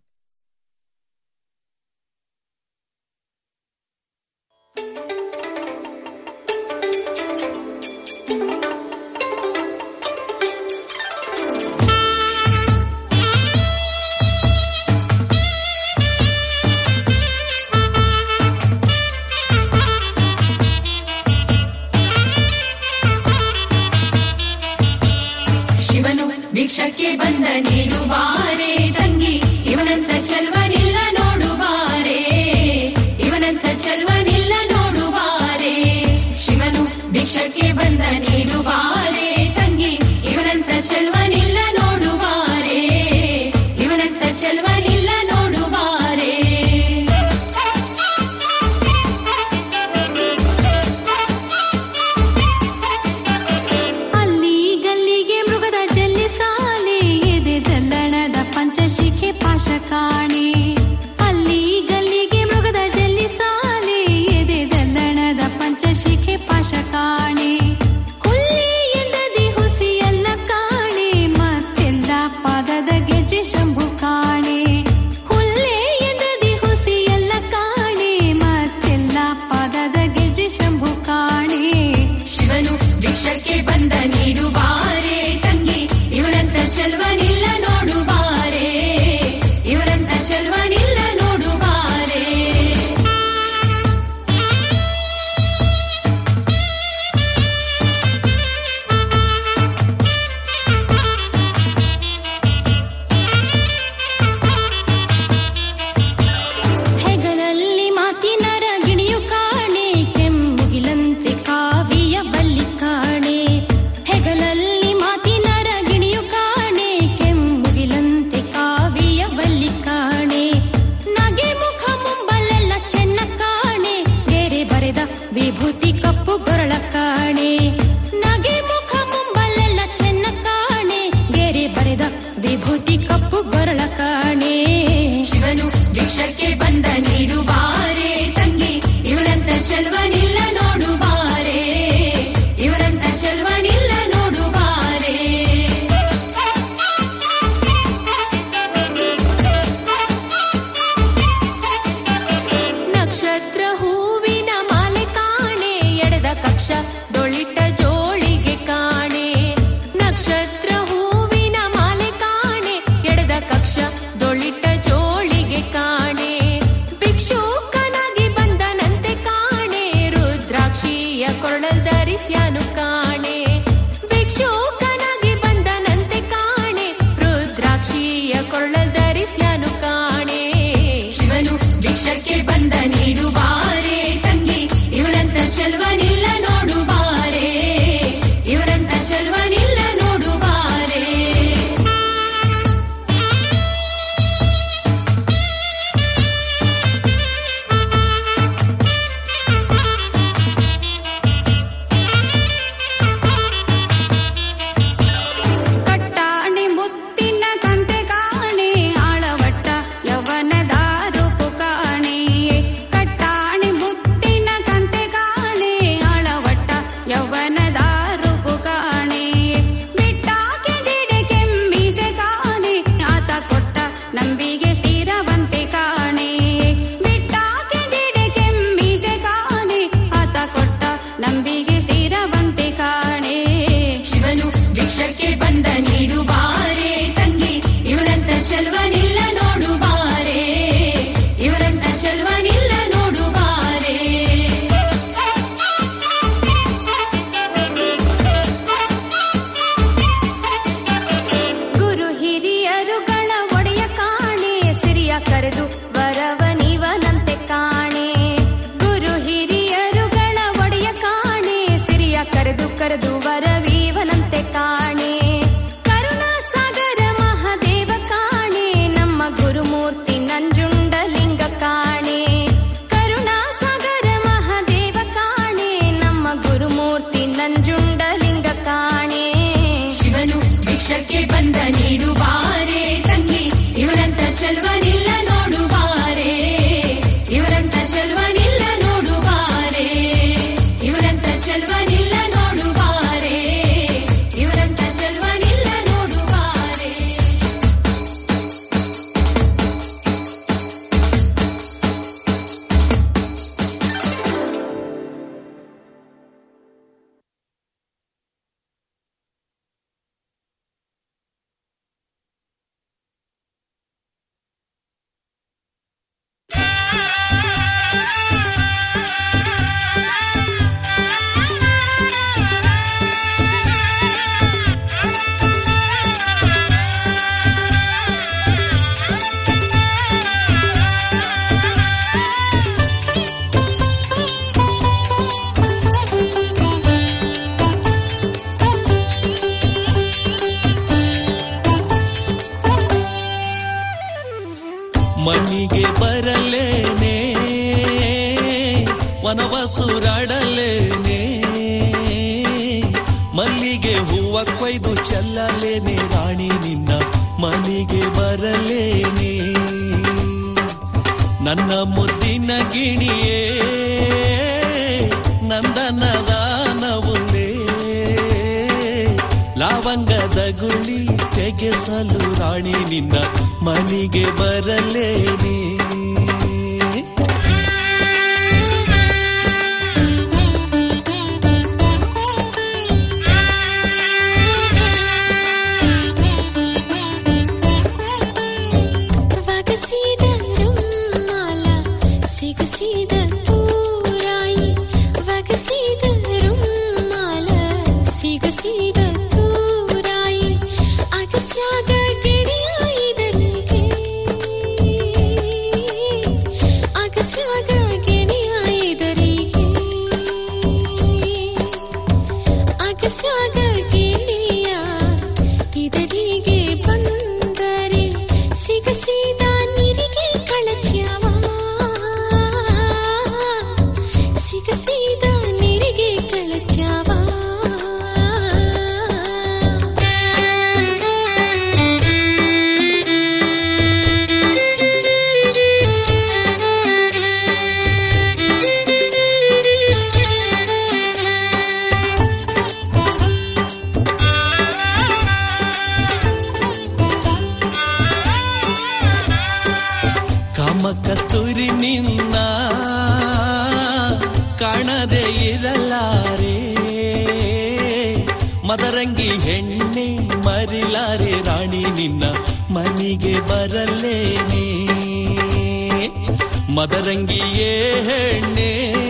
ಶಿವನು ಭಿಕ್ಷಕ್ಕೆ ಬಂದ ನೀಡು ಬಾರೆ ತಂಗಿ ಇವನಂತ ಚಲ್ವನಿಲ್ಲ ನೋಡು ಬಾರೆ ಇವನಂತ ಚಲ್ವನಿಲ್ಲ ನೋಡು ಬಾರೆ ಶಿವನು ಭಿಕ್ಷಕ್ಕೆ ಬಂದ ನೀಡು ಬಾರೆ ತಂಗಿ ಇವನಂತ ಚಲ್ವನಿಲ್ಲ ನೋಡು ಬಾರೆ ಇವನಂತ ಚಲ್ವನಿಲ್ಲ ನೋಡು ಬಾರೆ ಅಲ್ಲಿ ಗಲ್ಲಿಗೆ ಮೃಗದ ಜಲ್ಲಿ ಸಾಲೆ ಎದೆ ದಲ್ಲಣದ ಪಂಚಶಿಖೆ ಪಾಶ ಕಾಣೆ ಅಲ್ಲಿ ಗಲ್ಲಿಗೆ ಮೃಗದ ಜಲ್ಲಿ ಸಾಲೆ ಎದೆ ದಲ್ಲಣದ ಪಂಚಶಿಖೆ ಪಾಶ ಕಾಣೆ ಹುಲ್ಲಿ ಎಂದದಿ ಹುಸಿ ಎಲ್ಲ ಕಾಣೆ ಮತ್ತೆಲ್ಲ ಪಾದದ ಗೆಜ್ಜೆ ಶಂಭು ಕಾಣೆ ಹುಲ್ಲೆ ಎಂದದಿ ಹುಸಿ ಎಲ್ಲ ಕಾಣೆ ಮತ್ತೆಲ್ಲ ಪಾದದ ಗೆಜ್ಜೆ ಶಂಭು ಕಾಣೆ ಶಿವನು ಭಿಕ್ಷಕ್ಕೆ ಬಂದ ನೀಡು ಬಾರೆ ತಂಗಿ ಇವನಂತ ಚಲ್ವನಿಲ್ಲ ನೋಡು ಬಾರೆ ಇವನಂತ ಚಲ್ವನಿಲ್ಲ ನೋಡು ಬಾರೆ ಹೆಗಲಲ್ಲಿ ಮಾತಿನರ ಗಿಣಿಯು ಕಾಣೆ ಕೆಮ್ಮುಗಿಲಂತೆ ಕಾವಿಯ ಬಲ್ಲಿ ಕಾಣೆ ಹೆಗಲಲ್ಲಿ ಮಾತಿನರ ಗಿಣಿಯು ಕಾಣೆ ಕೆಮ್ಮುಗಿಲಂತೆ ಕಾವಿಯ ಬಲ್ಲಿ ಕಾಣೆ ನಗೆ ಮುಖ ಮುಂಬಲೆಲ್ಲ ಚೆನ್ನ ಕಾಣೆ ಗೆರೆ ಬರೆದ ವಿಭೂತಿ ಕಪ್ಪು ಗೊರಳ ಕಾಣೆ ನಗೆ ಮುಖ ಮುಂಬಲೆಲ್ಲ ಚೆನ್ನ ಕಾಣೆ ಗೆರೆ ಬರೆದ ವಿಭೂತಿ ಕಪ್ಪು ಗೊರಳ ಕಾಣೆ ಶಿವನು ಭಿಕ್ಷಕ್ಕೆ ಬಂದ ನೀಡು ಬಾರೆ ತಂಗಿ ಇವನಂತ ಚಲ್ವನಿಲ್ಲ ನೋಡು ಬಾರೆ ಇವನಂತ ಚಲ್ವನಿಲ್ಲ ನೋಡು ಬಾರೆ ನಕ್ಷತ್ರ ಹೂವಿನ ಮಾಲೆ ಕಾಣೆ ಎಡೆದ ಕಕ್ಷ ದೊಳಿಟ ಜೋಳಿಗೆ ಕಾಣೆ ನಕ್ಷತ್ರ ಹೂವಿನ ಮಾಲೆ ಕಾಣೆ ಎಡೆದ ಕಕ್ಷ ದೊಳಿಟ ಜೋಳಿಗೆ ಕಾಣೆ ಹಿರಿಯರುಗಳ ಒಡೆಯ ಕಾಣೆ ಸಿರಿಯ ಕರೆದು ವರವ ನೀವನಂತೆ ಕಾಣೆ ಗುರು ಹಿರಿಯರುಗಳ ಒಡೆಯ ಕಾಣೆ ಸಿರಿಯ ಕರೆದು ಕರೆದು ವರವೀವನಂತೆ ಕಾಣೆ ಕರುಣಾ ಸಾಗರ ಮಹಾದೇವ ಕಾಣೆ ನಮ್ಮ ಗುರುಮೂರ್ತಿ ನಂಜುಂಡಲಿಂಗ ಕಾಣೆ ಕರುಣಾ ಸಾಗರ ಮಹಾದೇವ ಕಾಣೆ ನಮ್ಮ ಗುರುಮೂರ್ತಿ ನಂಜುಂಡಲಿಂಗ ಕಾಣೆ ಶಿವನು ಭಿಕ್ಷಕ್ಕೆ ಬಂದ ನೀಡುವಾರೆ ತಂಗಿ ಇವರಂತ ಚೆಲ್ವನಿಲ್ಲ ನೋಡುವಾರೆ ಇವರಂತ ಚೆಲ್ವನಿಲ್ಲ ನೋಡುವಾರೆ ಇವರಂತ ಚೆಲ್ವನಿಲ್ಲ ನೋಡುವಾರೆ ಇವರಂತ ಚೆಲ್ವನಿಲ್ಲ ನೋಡುವಾರೆ ಮಣ್ಣಿಗೆ ಬರಲೇನೆ ವನವಸುರಾಡಲೇನೆ ಮಲ್ಲಿಗೆ ಹೂವ ಕೊಯ್ದು ಚೆಲ್ಲಲೇನೆ ರಾಣಿ ನಿನ್ನ ಮನೆಗೆ ಬರಲೇನೆ ನನ್ನ ಮುದ್ದಿನ ಗಿಣಿಯೇ ನಂದನದಾನವುಲೇ ಲಾವಂಗದ ಗುಳಿ ತೆಗೆಸಲು ರಾಣಿ ನಿನ್ನ ಮನೆಗೆ ಬರಲೇನೆ ವಗಸಿದ ರುಮಾಲ ಸಿಗಸಿದ ತೂರಾಯಿ ವಗಸಿದ ರುಮಾಲ ಸಿಗಸಿದ ತೂರಾಯಿ ಅಗಸ್ಯಾಗ ಗೆಳೆಯಾಯಿದರಿಗೆ ಅಗಸ್ಯಾಗ ಗೆಳೆಯಾಯಿದರಿಗೆ ಅಗಸ್ಯಾಗ ಗೆಳೆಯ ಇದರಿಗೆ ಬಂದರೆ ಸಿಗಸಿದ ನೀರಿಗೆ ಕಳಚ್ಯವ ಸಿಗಸಿದ ನೀರಿಗೆ ಕಳಚ್ಯವ ಕಾಮ ಕಸ್ತೂರಿ ನಿನ್ನ ಕಾಣದೆ ಇರಲಾರೆ ಮದರಂಗಿ ಹೆಣ್ಣೆ ಮರಿಲಾರೆ ರಾಣಿ ನಿನ್ನ ಮನೆಗೆ ಬರಲೇನೆ ಮದರಂಗಿಯೇ ಹೆಣ್ಣೆ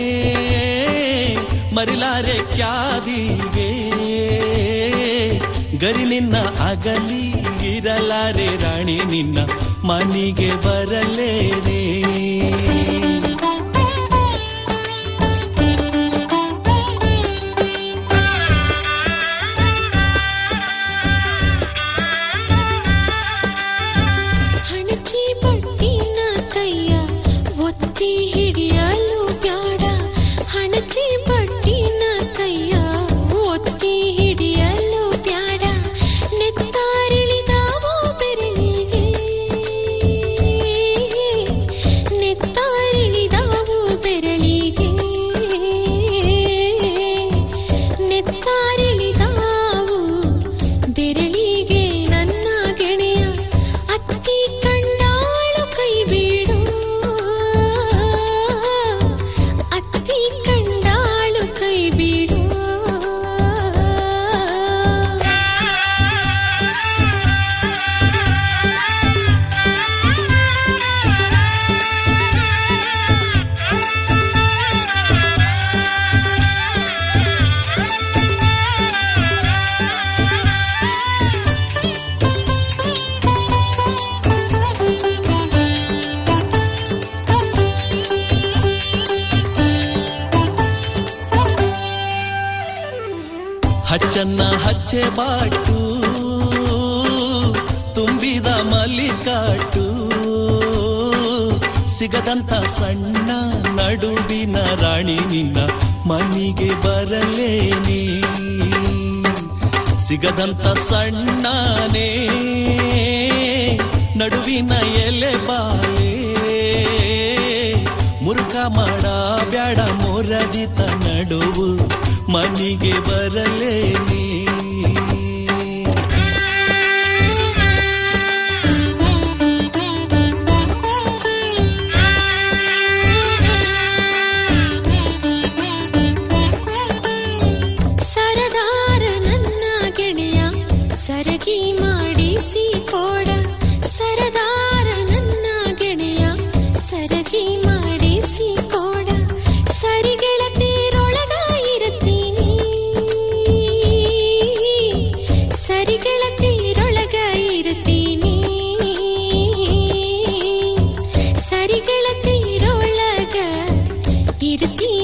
ಮರಿಲಾರೆ ಕ್ಯಾದಿಗೆ ಗರಿ ನಿನ್ನ ಅಗಲಿ ಇರಲಾರೆ ರಾಣಿ ನಿನ್ನ ಮನೆಗೆ ಬರಲೇನೆ ಹಣಚಿ ಬಟ್ಟಿನ ಕೈಯ ಒತ್ತಿ ಹಿಡಿಯಲು ಬ್ಯಾಡ ಹಣಚಿ ಬಟ್ಟಿನ ಕೈಯ ಒತ್ತಿ ಹಿಡಿಯಲು ಬ್ಯಾಡ ನೆತ್ತಾರಿಳಿದಾವೋ ಬೆರಳಿಗೆ ನೆತ್ತ ಚೆನ್ನ ಹಚ್ಚೆ ಬಾಟು ತುಂಬಿದ ಮಲ್ಲಿಕಾಟು ಸಿಗದಂತ ಸಣ್ಣ ನಡುವಿನ ರಾಣಿ ನಿನ್ನ ಮನಿಗೆ ಬರಲೇನೆ ಸಿಗದಂತ ಸಣ್ಣನೇ ನಡುವಿನ ಎಲೆ ಬಾಲೆ ಮುರುಕ ಮಾಡ ಬ್ಯಾಡ ಮೊರದಿತ ನಡುವು ಮನಿಗೆ ಬರಲೇನೆ ಸರದಾರ ನನ್ನ ಗೆಳೆಯ ಸರಗಿ ಮಾಡಿಸಿ ಕೋಡ ಸರದಾರ ನನ್ನ ಗೆಳೆಯ ಸರಗಿ ಮಾಡಿಸಿ ಕೋಡ ಸರಿಗೆಳತೀರೊಳಗ ಇರುತ್ತೀನಿ ಸರಿಗೆಳತೀರೊಳಗ ಇರುತ್ತೀನಿ ಸರಿಗೆಳತೀರೊಳಗ ಇರುತ್ತೀನಿ